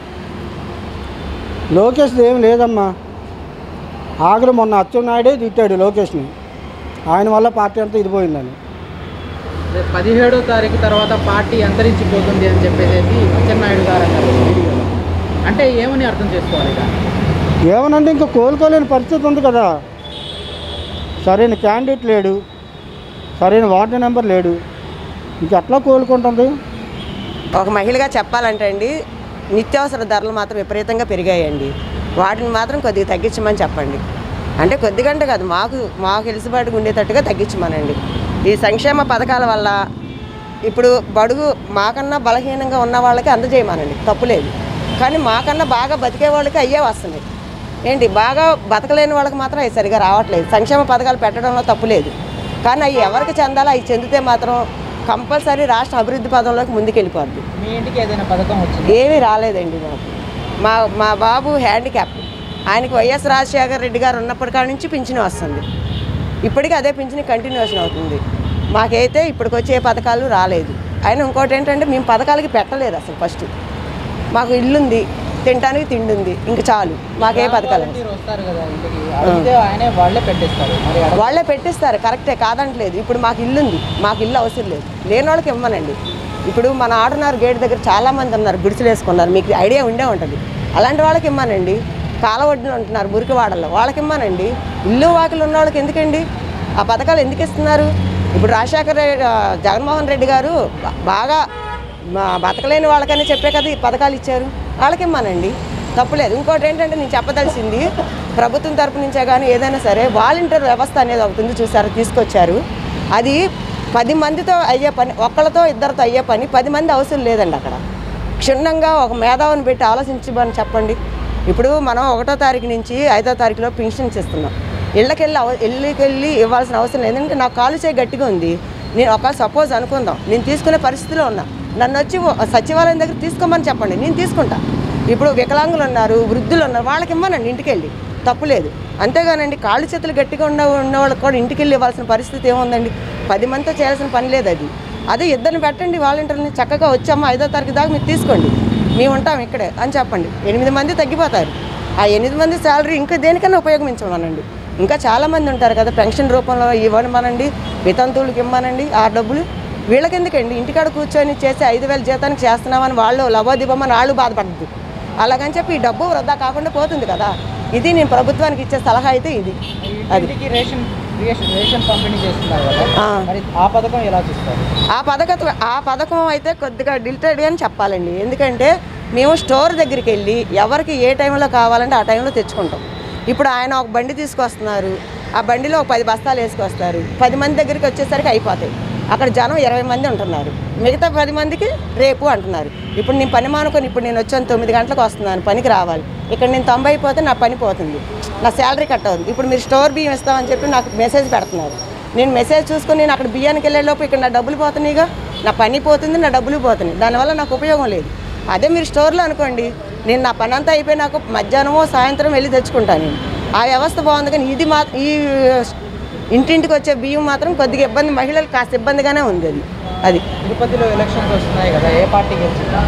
లోకేష్ ఏం లేదమ్మా ఆఖరి మొన్న అచ్చెన్నాయుడే తిట్టాడు లోకేష్ని ఆయన వల్ల పార్టీ అంతా ఇదిపోయిందని రేపు పదిహేడో తారీఖు తర్వాత పార్టీ అంతరించిపోతుంది అని చెప్పేసి అచ్చెన్నాయుడు గారు అన్నారు వీడియోలో. అంటే ఏమని అర్థం చేసుకోవాలి దాన్ని ఏమనంటే ఇంకా కోలుకోలేని పరిస్థితి ఉంది కదా సరైన క్యాండిడేట్ లేడు సరైన వార్డు నెంబర్ లేడు ఇంకెట్లా కోలుకుంటుంది ఒక మహిళగా చెప్పాలంటే అండి నిత్యావసర ధరలు మాత్రం విపరీతంగా పెరిగాయండి వాటిని మాత్రం కొద్దిగా తగ్గించమని చెప్పండి అంటే కొద్దిగంటే కాదు మాకు మాకు ఎలిసిబాటుగా ఉండేటట్టుగా తగ్గించమనండి ఈ సంక్షేమ పథకాల వల్ల ఇప్పుడు బడుగు మాకన్నా బలహీనంగా ఉన్న వాళ్ళకి అందజేయమనండి తప్పులేదు కానీ మాకన్నా బాగా బతికే వాళ్ళకి అయ్యే వస్తున్నాయి ఏంటి బాగా బతకలేని వాళ్ళకి మాత్రం అవి సరిగా రావట్లేదు సంక్షేమ పథకాలు పెట్టడంలో తప్పులేదు కానీ అవి ఎవరికి చెందాలో అవి చెందితే మాత్రం కంపల్సరీ రాష్ట్ర అభివృద్ధి పదంలోకి ముందుకెళ్ళిపోద్ది మీ ఇంటికి ఏదైనా పథకం వచ్చింది ఏమీ రాలేదండి మాకు మా మా బాబు హ్యాండిక్యాప్ ఆయనకి వైఎస్ రాజశేఖర రెడ్డి గారు ఉన్నప్పటి కాడి నుంచి పింఛన్ వస్తుంది ఇప్పటికీ అదే పింఛన్ కంటిన్యూషన్ అవుతుంది మాకైతే ఇప్పటికొచ్చే పథకాలు రాలేదు అయినా ఇంకోటి ఏంటంటే మేము పథకాలకి పెట్టలేదు అసలు ఫస్ట్ మాకు ఇల్లుంది తినడానికి తిండి ఉంది ఇంక చాలు మాకే పథకాలు వాలంటీర్ వస్తారు కదా ఇంటికి అడిగితే ఆయనే వాళ్ళే పెట్టేస్తారు మరి అడగ- వాళ్ళే పెట్టిస్తారు కరెక్టే కాదంటలేదు ఇప్పుడు మాకు ఇల్లు ఉంది మాకు ఇల్లు అవసరం లేదు లేని వాళ్ళకి ఇవ్వనండి ఇప్పుడు మన ఆడున్నారు గేట్ దగ్గర చాలా మంది ఉన్నారు గుడిసెలు వేసుకున్నారు మీకు ఐడియా ఉండే ఉంటుంది అలాంటి వాళ్ళకి ఇమ్మానండి కాలవడ్డులు ఉంటున్నారు మురికివాడల్లో వాళ్ళకి ఇమ్మానండి ఇల్లు వాకిలు ఉన్న వాళ్ళకి ఎందుకండి ఆ పథకాలు ఎందుకు ఇస్తున్నారు ఇప్పుడు రాజశేఖర రెడ్డి ఆ, జగన్మోహన్ రెడ్డి గారు బా- బాగా మా బతకలేని వాళ్ళకని చెప్పే కదా ఈ పథకాలు ఇచ్చారు వాళ్ళకి ఇమ్మానండి తప్పులేదు ఇంకోటి ఏంటంటే నేను చెప్పదలసింది ప్రభుత్వం తరపు నుంచే కానీ ఏదైనా సరే వాలంటీర్ వ్యవస్థ అనేది ఒకటి ఉంది చూసారు తీసుకొచ్చారు అది పది మందితో అయ్యే పని ఒక్కళ్ళతో ఇద్దరితో అయ్యే పని పది మంది అవసరం లేదండి అక్కడ క్షుణ్ణంగా ఒక మేధావిని పెట్టి ఆలోచించమని చెప్పండి ఇప్పుడు మనం ఒకటో తారీఖు నుంచి ఐదో తారీఖులో పెన్షన్స్ ఇస్తున్నాం ఇళ్ళకెళ్ళి అవ ఇళ్ళకెళ్ళి ఇవ్వాల్సిన అవసరం లేదు ఎందుకంటే నాకు కాలు చేయి గట్టిగా ఉంది నేను ఒకవేళ సపోజ్ అనుకుందాం నేను తీసుకునే పరిస్థితిలో ఉన్నా నన్ను వచ్చి ఓ- సచివాలయం దగ్గర తీసుకోమని చెప్పండి నేను తీసుకుంటా ఇప్పుడు వికలాంగులు ఉన్నారు వృద్ధులు ఉన్నారు వాళ్ళకి ఇవ్వనండి ఇంటికి వెళ్ళి తప్పులేదు అంతేగానండి కాళ్ళు చేతులు గట్టిగా ఉన్న ఉన్న వాళ్ళకి కూడా ఇంటికి వెళ్ళి ఇవ్వాల్సిన పరిస్థితి ఏముందండి పది మందితో చేయాల్సిన పని లేదు అది అదే ఇద్దరిని పెట్టండి వాలంటీర్ని చక్కగా వచ్చామా ఐదో తారీఖు దాకా మీరు తీసుకోండి మేము ఉంటాం ఇక్కడే అని చెప్పండి ఎనిమిది మంది తగ్గిపోతారు ఆ ఎనిమిది మంది శాలరీ ఇంకా దేనికన్నా ఉపయోగించమనండి ఇంకా చాలామంది ఉంటారు కదా పెన్షన్ రూపంలో ఇవ్వమనండి వితంతువులకి ఇవ్వమనండి ఆ డబ్బులు వీళ్ళకి ఎందుకండి ఇంటికాడ కూర్చొని చేసి ఐదు వేల జీతానికి చేస్తున్నామని వాళ్ళు లవోదివ్వమని వాళ్ళు బాధపడద్దు అలాగని చెప్పి ఈ డబ్బు వృధా కాకుండా పోతుంది కదా ఇది నేను ప్రభుత్వానికి ఇచ్చే సలహా అయితే ఇది అది ఇంటికి రేషన్ రేషన్ రేషన్ పంపిణీ చేస్తున్నారు కదా ఆ. మరి ఆ పథకం ఎలా చూస్తారు ఆ పథకం ఆ పథకం అయితే కొద్దిగా డిలిటెడ్ అని చెప్పాలండి ఎందుకంటే మేము స్టోర్ దగ్గరికి వెళ్ళి ఎవరికి ఏ టైంలో కావాలంటే ఆ టైంలో తెచ్చుకుంటాం ఇప్పుడు ఆయన ఒక బండి తీసుకొస్తున్నారు ఆ బండిలో ఒక పది బస్తాలు వేసుకొస్తారు పది మంది దగ్గరికి వచ్చేసరికి అయిపోతాయి అక్కడ జనం ఇరవై మంది ఉంటున్నారు మిగతా పది మందికి రేపు అంటున్నారు ఇప్పుడు నేను పని మానుకొని ఇప్పుడు నేను వచ్చాను తొమ్మిది గంటలకు వస్తున్నాను పనికి రావాలి ఇక్కడ నేను తొంభై అయిపోతే నా పని పోతుంది నా శాలరీ కట్ అవుతుంది ఇప్పుడు మీరు స్టోర్ బియ్యం ఇస్తామని చెప్పి నాకు మెసేజ్ పెడుతున్నారు నేను మెసేజ్ చూసుకొని నేను అక్కడ బియ్యానికి వెళ్ళే లోపు ఇక్కడ నా డబ్బులు పోతున్నాయిగా నా పని పోతుంది నా డబ్బులు పోతున్నాయి దానివల్ల నాకు ఉపయోగం లేదు అదే మీరు స్టోర్లో అనుకోండి నేను నా పని అంతా అయిపోయి నాకు మధ్యాహ్నమో సాయంత్రం వెళ్ళి తెచ్చుకుంటాను నేను ఆ వ్యవస్థ బాగుంది కానీ ఇది మా ఈ ఇంటింటికి వచ్చే బియ్యం మాత్రం కొద్దిగా ఇబ్బంది మహిళలకు కాస్త ఇబ్బందిగానే ఉంది అది అది తిరుపతిలో ఎలక్షన్స్ వస్తున్నాయి కదా ఏ పార్టీ గెలిచిందా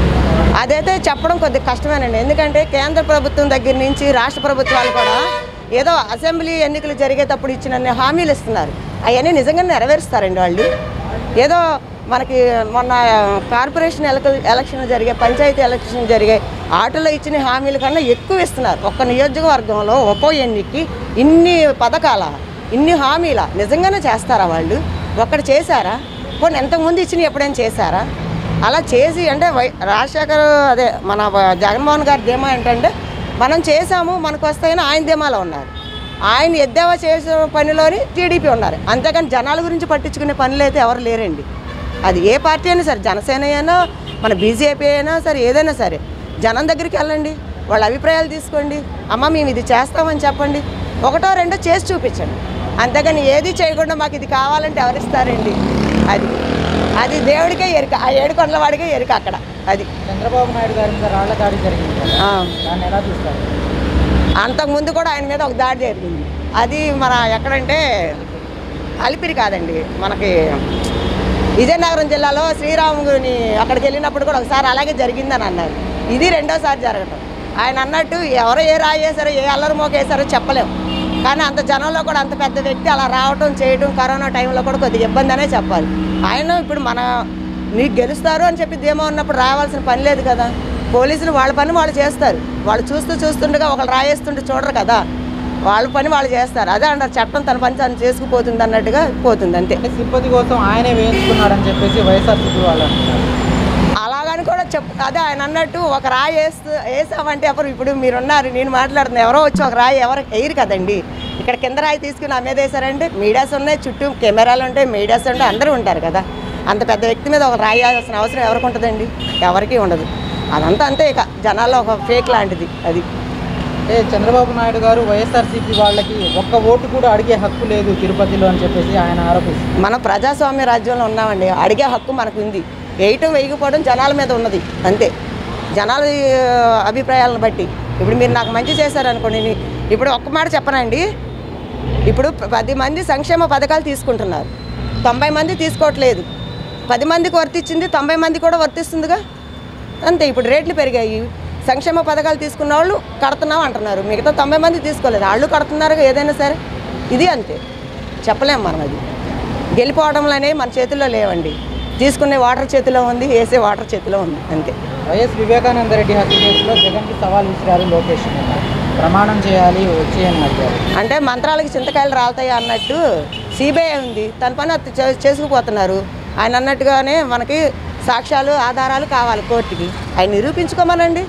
అదైతే చెప్పడం కొద్దిగా కష్టమేనండి ఎందుకంటే కేంద్ర ప్రభుత్వం దగ్గర నుంచి రాష్ట్ర ప్రభుత్వాలు కూడా ఏదో అసెంబ్లీ ఎన్నికలు జరిగేటప్పుడు ఇచ్చిన హామీలు ఇస్తున్నారు అవన్నీ నిజంగా నెరవేరుస్తారండి వాళ్ళు ఏదో మనకి మొన్న కార్పొరేషన్ ఎలక ఎలక్షన్ జరిగే పంచాయతీ ఎలక్షన్ జరిగే ఆటలో ఇచ్చిన హామీల కన్నా ఎక్కువ ఇస్తున్నారు ఒక్క నియోజకవర్గంలో ఒక్కో ఎన్నికకి ఇన్ని పథకాల ఇన్ని హామీల నిజంగానే చేస్తారా వాళ్ళు ఒక్కటి చేశారా పోనీ ఎంతకుముందు ఇచ్చిన ఎప్పుడైనా చేశారా అలా చేసి అంటే వై రాజశేఖర్ అదే మన వ- జగన్మోహన్ గారి ధీమా ఏంటంటే మనం చేసాము మనకు వస్తాయని ఆయన ధీమాలో ఉన్నారు ఆయన ఎద్దేవా చేసే పనిలోని టీడీపీ ఉన్నారు అంతేగాని జనాల గురించి పట్టించుకునే పనులు అయితే ఎవరు లేరండి అది ఏ పార్టీ అయినా సరే జనసేన అయినా మన బీజేపీ అయినా సరే ఏదైనా సరే జనం దగ్గరికి వెళ్ళండి వాళ్ళ అభిప్రాయాలు తీసుకోండి అమ్మ మేము ఇది చేస్తామని చెప్పండి ఒకటో రెండో చేసి చూపించండి అంతేగాని ఏది చేయకుండా మాకు ఇది కావాలంటే ఎవరిస్తారండి అది అది దేవుడికే ఎరుక ఆ ఏడు కొండల వాడికే ఎరుక అక్కడ అది చంద్రబాబు నాయుడు గారి మీద రాళ్ల దాడి జరిగింది కదా ఆ. దాన్ని ఎలా చూస్తారు అంతకుముందు కూడా ఆయన మీద ఒక దాడి జరిగింది అది మన ఎక్కడంటే అలిపిరి కాదండి మనకి విజయనగరం జిల్లాలో శ్రీరాముని అక్కడికి వెళ్ళినప్పుడు కూడా ఒకసారి అలాగే జరిగిందని అన్నారు ఇది రెండోసారి జరగటం ఆయన అన్నట్టు ఎవరో ఏ రాయేసారో ఏ అల్లరి మోకేసారో చెప్పలేము కానీ అంత జనంలో కూడా అంత పెద్ద వ్యక్తి అలా రావటం చేయడం కరోనా టైంలో కూడా కొద్దిగా ఇబ్బంది అనే చెప్పాలి ఆయన ఇప్పుడు మన నీకు గెలుస్తారు అని చెప్పి ధీమా ఉన్నప్పుడు రావాల్సిన పని లేదు కదా పోలీసులు వాళ్ళ పని వాళ్ళు చేస్తారు వాళ్ళు చూస్తూ చూస్తుండగా ఒకళ్ళు రాయేస్తుంటే చూడరు కదా వాళ్ళ పని వాళ్ళు చేస్తారు అదే అంటారు చట్టం తన పని తను చేసుకుపోతుంది అన్నట్టుగా పోతుంది అంతే సింపతి కోసం ఆయనే వేయించుకున్నాడని చెప్పేసి వైఎస్ఆర్సీపీ వాళ్ళు అంటున్నారు అలాగని కూడా చెప్ అదే ఆయన అన్నట్టు ఒక రాయి వేస్తూ వేసామంటే ఎవరు ఇప్పుడు మీరున్నారు నేను మాట్లాడుతున్నా ఎవరో వచ్చి ఒక రాయి ఎవరు వేయరు కదండి ఇక్కడ కింద రాయి తీసుకుని నా మీద వేసారంటే మీడియాస్ ఉన్నాయి చుట్టూ కెమెరాలు ఉంటాయి మీడియాస్ ఉంటాయి అందరూ ఉంటారు కదా అంత పెద్ద వ్యక్తి మీద ఒక రాయి వేయాల్సిన అవసరం ఎవరికి ఉంటుందండి ఎవరికీ ఉండదు అదంతా అంతే ఇక జనాల్లో ఒక ఫేక్ లాంటిది అది అంటే చంద్రబాబు నాయుడు గారు వైఎస్ఆర్సీపీ వాళ్ళకి ఒక్క ఓటు కూడా అడిగే హక్కు లేదు తిరుపతిలో అని చెప్పేసి ఆయన ఆరోపిస్తారు మనం ప్రజాస్వామ్య రాజ్యంలో ఉన్నామండి అడిగే హక్కు మనకు ఉంది వేయటం వేయకపోవడం జనాల మీద ఉన్నది అంతే జనాల ఆ, అభిప్రాయాలను బట్టి ఇప్పుడు మీరు నాకు మంచి చేశారనుకోండి నీ- ఇప్పుడు ఒక్క మాట చెప్పనండి ఇప్పుడు ప- పది మంది సంక్షేమ పథకాలు తీసుకుంటున్నారు తొంభై మంది తీసుకోవట్లేదు పది మందికి వర్తించింది తొంభై మంది కూడా వర్తిస్తుందిగా అంతే ఇప్పుడు రేట్లు పెరిగాయి సంక్షేమ పథకాలు తీసుకున్న వాళ్ళు కడుతున్నాం అంటున్నారు మిగతా తొంభై మంది తీసుకోలేదు వాళ్ళు కడుతున్నారు ఏదైనా సరే ఇది అంతే చెప్పలేం మనం అది గెలిపోవడంలో అనేవి మన చేతుల్లో లేవండి తీసుకునే వాటర్ చేతిలో ఉంది వేసే వాటర్ చేతిలో ఉంది అంతే వైఎస్ వివేకానంద రెడ్డి హత్య కేసులో జగన్కి సవాల్ విసిరారు లోకేష్ నిన్న. ప్రమాణం చేయాలి వచ్చి అని అడిగారు అంటే మంత్రాలకి చింతకాయలు రాలుతాయి అన్నట్టు సిబిఐ ఉంది తన పని అది చే- చేసుకుపోతున్నారు ఆయన అన్నట్టుగానే మనకి సాక్ష్యాలు ఆధారాలు కావాలి కోర్టుకి ఆయన నిరూపించుకోమనండి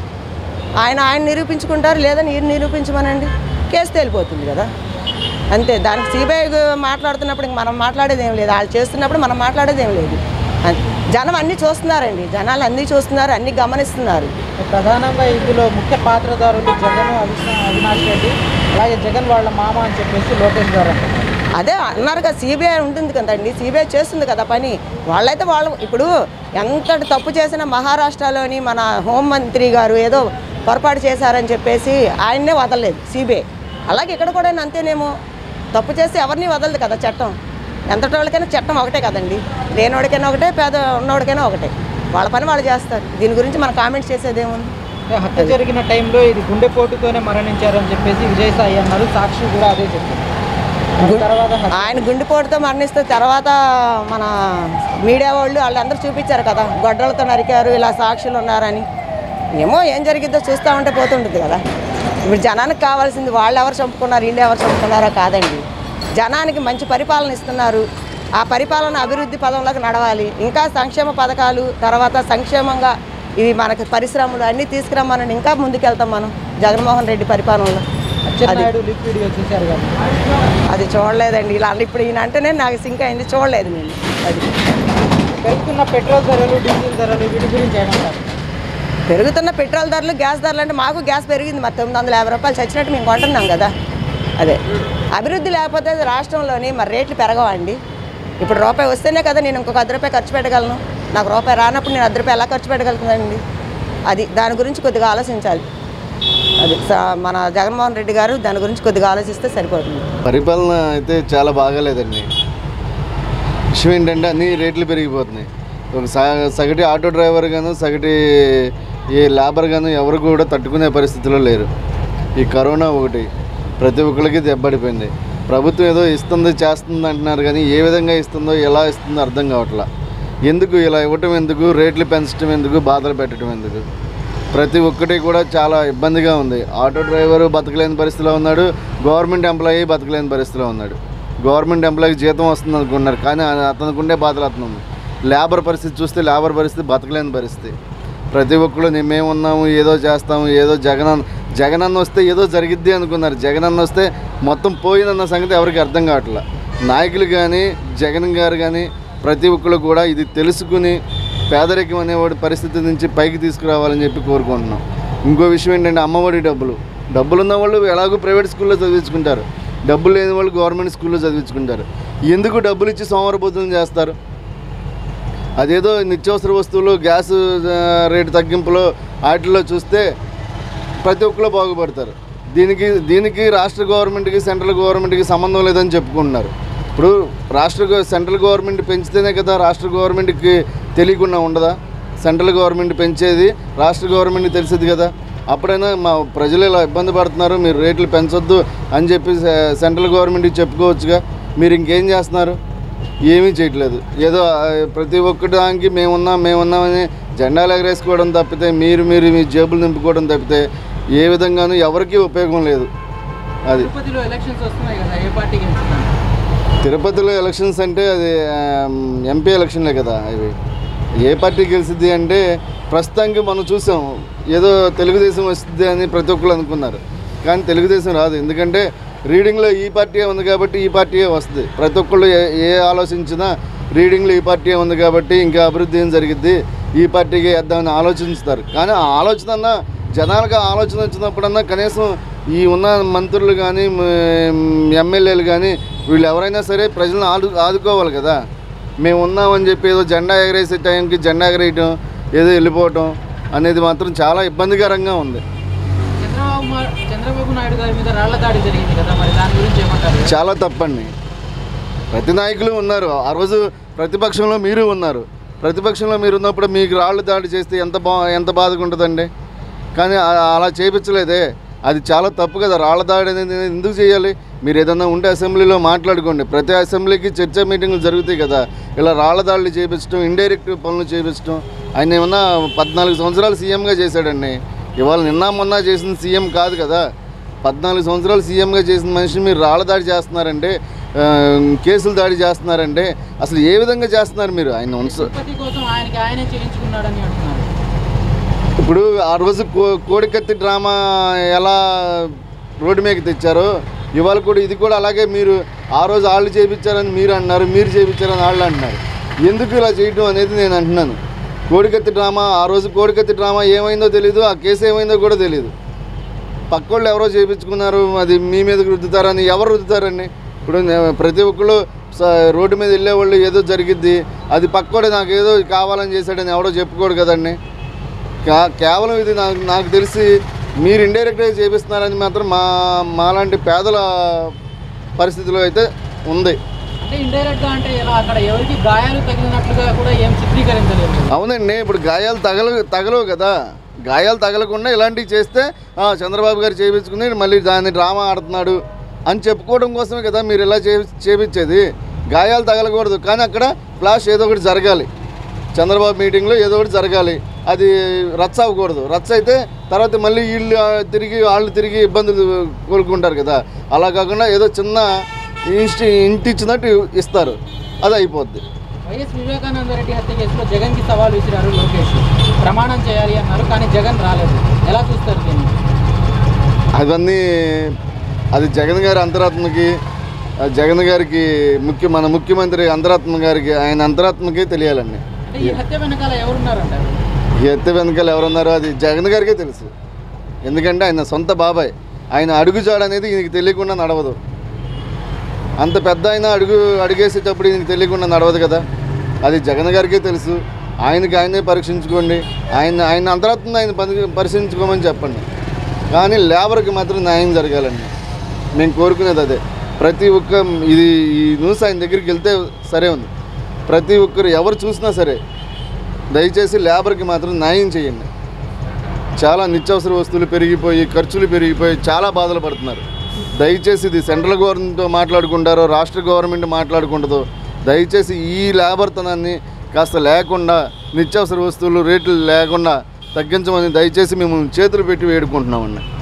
ఆయన ఆయన నిరూపించుకుంటారు లేదా మీరు నిరూపించమనండి కేసు తేలిపోతుంది కదా అంతే దానికి సిబిఐ మాట్లాడుతున్నప్పుడు ఇంక మనం మాట్లాడేది ఏం లేదు వాళ్ళు చేస్తున్నప్పుడు మనం మాట్లాడేది ఏం లేదు అంతే. జనం అన్నీ చూస్తున్నారండి జనాలు అన్నీ చూస్తున్నారు అన్నీ గమనిస్తున్నారు ప్రధానంగా ఇందులో ముఖ్య పాత్రధారులు జగన్ అవినా అవినాష్ రెడ్డి అలాగే జగన్ వాళ్ళ మామ అని చెప్పేసి లోకేష్ గారు అంటున్నారు అదే అన్నారు కదా సిబిఐ ఉంటుంది కదండి సిబిఐ చేస్తుంది కదా పని వాళ్ళైతే వాళ్ళు ఇప్పుడు ఎంతటి తప్పు చేసిన మహారాష్ట్రలోని మన హోంమంత్రి గారు ఏదో పొరపాటు చేశారని చెప్పేసి ఆయన్నే వదలలేదు సిబిఐ అలాగే ఇక్కడ కూడా అంతేనేమో తప్పు చేస్తే ఎవరిని వదలదు కదా చట్టం ఎంతటి వాళ్ళకైనా చట్టం ఒకటే కదండి లేనివాడికైనా ఒకటే పేద ఉన్నవాడికైనా ఒకటే వాళ్ళ పని వాళ్ళు చేస్తారు దీని గురించి మనం కామెంట్స్ చేసేది ఏముంది అంటే హత్య జరిగిన టైంలో ఇది గుండెపోటుతోనే మరణించారని చెప్పేసి విజయసాయి అన్నారు సాక్షి కూడా అదే చెప్పింది తర్వాత ఆయన గుండెపోటుతో మరణిస్తే తర్వాత మన మీడియా వాళ్ళు వాళ్ళందరూ చూపించారు కదా గొడ్డలతో నరికారు ఇలా సాక్షులు ఉన్నారని ఏమో ఏం జరిగిద్దో చూస్తూ ఉంటే పోతుంటుంది కదా ఇప్పుడు జనానికి కావాల్సింది వాళ్ళు ఎవరు చంపుకున్నారు వీళ్ళు ఎవరు చంపుకున్నారో కాదండి జనానికి మంచి పరిపాలన ఇస్తున్నారు ఆ పరిపాలన అభివృద్ధి పదంలోకి నడవాలి ఇంకా సంక్షేమ పథకాలు తర్వాత సంక్షేమంగా ఇవి మనకి పరిశ్రమలు అన్నీ తీసుకురమ్మని ఇంకా ముందుకెళ్తాం మనం జగన్మోహన్ రెడ్డి పరిపాలనలో అచ్చెన్నాయుడు లిప్ వీడియో చూశారు కదా అది చూడలేదండి ఇలా ఇప్పుడు ఈయన అంటేనే నాకు సింక్ అయింది చూడలేదు నేను అది పెరుగుతున్న పెట్రోల్ ధరలు డీజిల్ ధరలు వీటి గురించి ఏమంటారు పెరుగుతున్న పెట్రోల్ ధరలు గ్యాస్ ధరలు అంటే మాకు గ్యాస్ పెరిగింది మరి తొమ్మిది వందల యాభై రూపాయలు చచ్చినట్టు మేము కొంటున్నాం కదా అదే అభివృద్ధి లేకపోతే రాష్ట్రంలోని మరి రేట్లు పెరగవండి ఇప్పుడు రూపాయి వస్తేనే కదా నేను ఇంకొక అర్ధ రూపాయి ఖర్చు పెట్టగలను నాకు రూపాయి రానప్పుడు నేను అర్ధ రూపాయి ఎలా ఖర్చు పెట్టగలుగుతుందండి అది దాని గురించి కొద్దిగా ఆలోచించాలి అది స- మన జగన్మోహన్ రెడ్డి గారు దాని గురించి కొద్దిగా ఆలోచిస్తే సరిపోతుంది పరిపాలన అయితే చాలా బాగాలేదండి విషయం ఏంటంటే అన్ని రేట్లు పెరిగిపోతున్నాయి ఒక స- సగటి ఆటో డ్రైవర్ గాను సగటి ఏ లేబర్ గాను ఎవరు కూడా తట్టుకునే పరిస్థితిలో లేరు ఈ కరోనా ఒకటి ప్రతి ఒక్కరికి దెబ్బడిపోయింది ప్రభుత్వం ఏదో ఇస్తుంది చేస్తుంది అంటున్నారు కానీ ఏ విధంగా ఇస్తుందో ఎలా ఇస్తుందో అర్థం కావట్లా ఎందుకు ఇలా ఇవ్వటం ఎందుకు రేట్లు పెంచడం ఎందుకు బాధలు పెట్టడం ఎందుకు ప్రతి ఒక్కటి కూడా చాలా ఇబ్బందిగా ఉంది ఆటో డ్రైవరు బతకలేని పరిస్థితిలో ఉన్నాడు గవర్నమెంట్ ఎంప్లాయీ బతకలేని పరిస్థితిలో ఉన్నాడు గవర్నమెంట్ ఎంప్లాయీకి జీతం వస్తుంది అనుకున్నారు కానీ అతనికి ఉండే బాధలు అతను ఉంది లేబర్ పరిస్థితి చూస్తే లేబర్ పరిస్థితి బతకలేని పరిస్థితి ప్రతి ఒక్కరు మేము ఉన్నాము ఏదో చేస్తాము ఏదో జగనన్న జగనన్న వస్తే ఏదో జరిగిద్ది అనుకున్నారు జగనన్న వస్తే మొత్తం పోయిందన్న సంగతి ఎవరికి అర్థం కావట్లా నాయకులు కానీ జగన్ గారు కానీ ప్రతి ఒక్కరు కూడా ఇది తెలుసుకుని పేదరికం అనేవాడి పరిస్థితి నుంచి పైకి తీసుకురావాలని చెప్పి కోరుకుంటున్నాం ఇంకో విషయం ఏంటంటే అమ్మఒడి డబ్బులు డబ్బులు ఉన్న వాళ్ళు ఎలాగో ప్రైవేట్ స్కూల్లో చదివించుకుంటారు డబ్బులు లేని వాళ్ళు గవర్నమెంట్ స్కూల్లో చదివించుకుంటారు ఎందుకు డబ్బులు ఇచ్చి సోమరబోధం చేస్తారు అదేదో నిత్యావసర వస్తువులు గ్యాస్ ఆ, రేటు తగ్గింపులో వాటిల్లో చూస్తే ప్రతి ఒక్కరు బాగుపడతారు దీనికి దీనికి రాష్ట్ర గవర్నమెంట్కి సెంట్రల్ గవర్నమెంట్కి సంబంధం లేదని చెప్పుకుంటున్నారు ఇప్పుడు రాష్ట్ర గవ- సెంట్రల్ గవర్నమెంట్ పెంచితేనే కదా రాష్ట్ర గవర్నమెంట్కి తెలియకుండా ఉండదా సెంట్రల్ గవర్నమెంట్ పెంచేది రాష్ట్ర గవర్నమెంట్కి తెలిసింది కదా అప్పుడైనా మా ప్రజలు ఇలా ఇబ్బంది పడుతున్నారు మీరు రేట్లు పెంచొద్దు అని చెప్పి సె- సెంట్రల్ గవర్నమెంట్కి చెప్పుకోవచ్చుగా మీరు ఇంకేం చేస్తున్నారు ఏమీ చేయట్లేదు ఏదో ఆ, ప్రతి ఒక్కటి దానికి మేమున్నాం మేమున్నామని జెండాలు ఎగరేసుకోవడం తప్పితే మీరు మీరు మీ జేబులు నింపుకోవడం తప్పితే ఏ విధంగానూ ఎవరికీ ఉపయోగం లేదు అది తిరుపతిలో ఎలక్షన్స్ వస్తున్నాయి కదా ఏ పార్టీ గెలుస్తుంది తిరుపతిలో ఎలక్షన్స్ అంటే అది ఎంపీ ఎలక్షన్లే కదా అవి ఏ పార్టీ గెలిచిద్ది అంటే ప్రస్తుతానికి మనం చూసాం ఏదో తెలుగుదేశం వస్తుంది అని ప్రతి ఒక్కరు అనుకున్నారు కానీ తెలుగుదేశం రాదు ఎందుకంటే రీడింగ్లో ఈ పార్టీ ఉంది కాబట్టి ఈ పార్టీయే వస్తుంది ప్రతి ఒక్కళ్ళు ఏ ఏ ఆలోచించినా రీడింగ్లో ఈ పార్టీ ఉంది కాబట్టి ఇంకా అభివృద్ధి ఏం జరిగిద్ది ఈ పార్టీకి వేద్దామని ఆలోచిస్తారు కానీ ఆ ఆలోచన అన్నా జనాలకు ఆ ఆలోచన వచ్చినప్పుడన్నా కనీసం ఈ ఉన్న మంత్రులు కానీ ఎమ్మెల్యేలు కానీ వీళ్ళు ఎవరైనా సరే ప్రజలను ఆదు ఆదుకోవాలి కదా మేము ఉన్నామని చెప్పి ఏదో జెండా ఎగరేసే టైంకి జెండా ఎగరేయటం ఏదో వెళ్ళిపోవటం అనేది మాత్రం చాలా ఇబ్బందికరంగా ఉంది చంద్రబాబు మా- చంద్రబాబు నాయుడు గారి మీద రాళ్ల దాడి జరిగింది కదా మరి దాని గురించి ఏమంటారు చాలా తప్పండి ప్రతి నాయకులు ఉన్నారు ఆ రోజు ప్రతిపక్షంలో మీరు ఉన్నారు ప్రతిపక్షంలో మీరు ఉన్నప్పుడు మీకు రాళ్ళు దాడి చేస్తే ఎంత బా ఎంత బాధగా ఉంటుందండి కానీ ఆ- అలా చేయించలేదే అది చాలా తప్పు కదా రాళ్ళ దాడి అనేది ఎందుకు చేయాలి మీరు ఏదన్నా ఉంటే అసెంబ్లీలో మాట్లాడుకోండి ప్రతి అసెంబ్లీకి చర్చా మీటింగ్లు జరుగుతాయి కదా ఇలా రాళ్ళ దాడులు చేయించడం ఇండైరెక్ట్ పనులు చేయించడం ఆయన ఏమన్నా పద్నాలుగు సంవత్సరాలు సీఎంగా చేశాడండి ఇవాళ నిన్న మొన్న చేసిన సీఎం కాదు కదా పద్నాలుగు సంవత్సరాలు సీఎంగా చేసిన మనిషిని మీరు రాళ్ళ దాడి చేస్తున్నారంటే ఆ, కేసులు దాడి చేస్తున్నారంటే అసలు ఏ విధంగా చేస్తున్నారు మీరు ఆయన ఉంచ తిరుపతి కోసం ఆయనకి ఆయనే చేయించుకున్నాడని అంటున్నారు ఇప్పుడు ఆ రోజు కో కోడికత్తి డ్రామా ఎలా రోడ్డు మీదకి తెచ్చారో ఇవాళ కూడా ఇది కూడా అలాగే మీరు ఆ రోజు వాళ్ళు చేయించారని మీరు అన్నారు మీరు చేయించారని వాళ్ళు అంటున్నారు ఎందుకు ఇలా చేయడం అనేది నేను అంటున్నాను కోడికత్తి డ్రామా ఆ రోజు కోడికత్తి డ్రామా ఏమైందో తెలియదు ఆ కేసు ఏమైందో కూడా తెలియదు పక్కోళ్ళు ఎవరో చేయించుకున్నారు అది మీ మీదకి రుద్దుతారని ఎవరు రుద్దుతారండి ఇప్పుడు నే- ప్రతి ఒక్కళ్ళు స- రోడ్డు మీద వెళ్ళేవాళ్ళు ఏదో జరిగిద్ది అది పక్కోడే నాకు ఏదో కావాలని చేశాడని ఎవడో చెప్పుకోడు కదండి కా కేవలం ఇది నాకు నాకు తెలిసి మీరు ఇండైరెక్ట్గా చేపిస్తున్నారని మాత్రం మా మాలాంటి పేదల పరిస్థితిలో అయితే ఉంది అంటే ఇండైరెక్ట్ గా అంటే ఎలా అక్కడ ఎవరికి గాయాలు తగిలినట్లుగా కూడా ఏం చిత్రీకరించలేదు అవునండి ఇప్పుడు గాయాలు తగల తగలవు కదా గాయాలు తగలకుండా ఇలాంటివి చేస్తే "ఆ, చంద్రబాబు గారు చేయించుకుని మళ్ళీ దాన్ని డ్రామా ఆడుతున్నాడు అని చెప్పుకోవడం కోసమే కదా మీరు ఇలా చే చేపించేది గాయాలు తగలకూడదు కానీ అక్కడ ఫ్లాష్ ఏదో ఒకటి జరగాలి చంద్రబాబు మీటింగ్లో ఏదో ఒకటి జరగాలి అది రచ్చ అవ్వకూడదు రచ్చ అయితే తర్వాత మళ్ళీ వీళ్ళు ఆ, తిరిగి వాళ్ళు తిరిగి ఇబ్బందులు కోలుకుంటారు కదా అలా కాకుండా ఏదో చిన్న ఇంటి ఇంటి ఇచ్చినట్టు ఇస్తారు అది అయిపోద్ది వైఎస్ వివేకానంద రెడ్డి హత్య కేసులో జగన్ కి సవాల్ విసిరారు లోకేష్ ప్రమాణం చేయాలి అన్నారు కానీ జగన్ రాలేదు ఎలా చూస్తారు దీన్ని అవన్నీ అది జగన్ గారి అంతరాత్మకి ఆ జగన్ గారికి ముఖ్య మన ముఖ్యమంత్రి అంతరాత్మ గారికి ఆయన అంతరాత్మకే తెలియాలండి అంటే ఈ హత్య వెనకాల ఎవరున్నారంటారు ఈ ఎత్తి వెనకాల ఎవరున్నారో అది జగన్ గారికే తెలుసు ఎందుకంటే ఆయన సొంత బాబాయ్ ఆయన అడుగుజాడు అనేది ఈయనకి తెలియకుండా నడవదు అంత పెద్ద ఆయన అడుగు అడుగేసేటప్పుడు ఈయనకి తెలియకుండా నడవదు కదా అది జగన్ గారికే తెలుసు ఆయనకి ఆయనే పరీక్షించుకోండి ఆయన ఆయన అంతరాత్మ ఆయన పరి పరిశీలించుకోమని చెప్పండి కానీ లేబర్కి మాత్రం న్యాయం జరగాలండి మేము కోరుకునేది అదే ప్రతి ఒక్క ఇది ఈ న్యూస్ ఆయన దగ్గరికి వెళ్తే సరే ఉంది ప్రతి ఒక్కరు ఎవరు చూసినా సరే దయచేసి లేబర్కి మాత్రం న్యాయం చేయండి చాలా నిత్యావసర వస్తువులు పెరిగిపోయి ఖర్చులు పెరిగిపోయి చాలా బాధలు పడుతున్నారు దయచేసి ఇది సెంట్రల్ గవర్నమెంట్తో మాట్లాడుకుంటారో రాష్ట్ర గవర్నమెంట్ మాట్లాడుకుంటుందో దయచేసి ఈ లేబర్తనాన్ని కాస్త లేకుండా నిత్యావసర వస్తువులు రేట్లు లేకుండా తగ్గించమని దయచేసి మేము చేతులు పెట్టి వేడుకుంటున్నామండి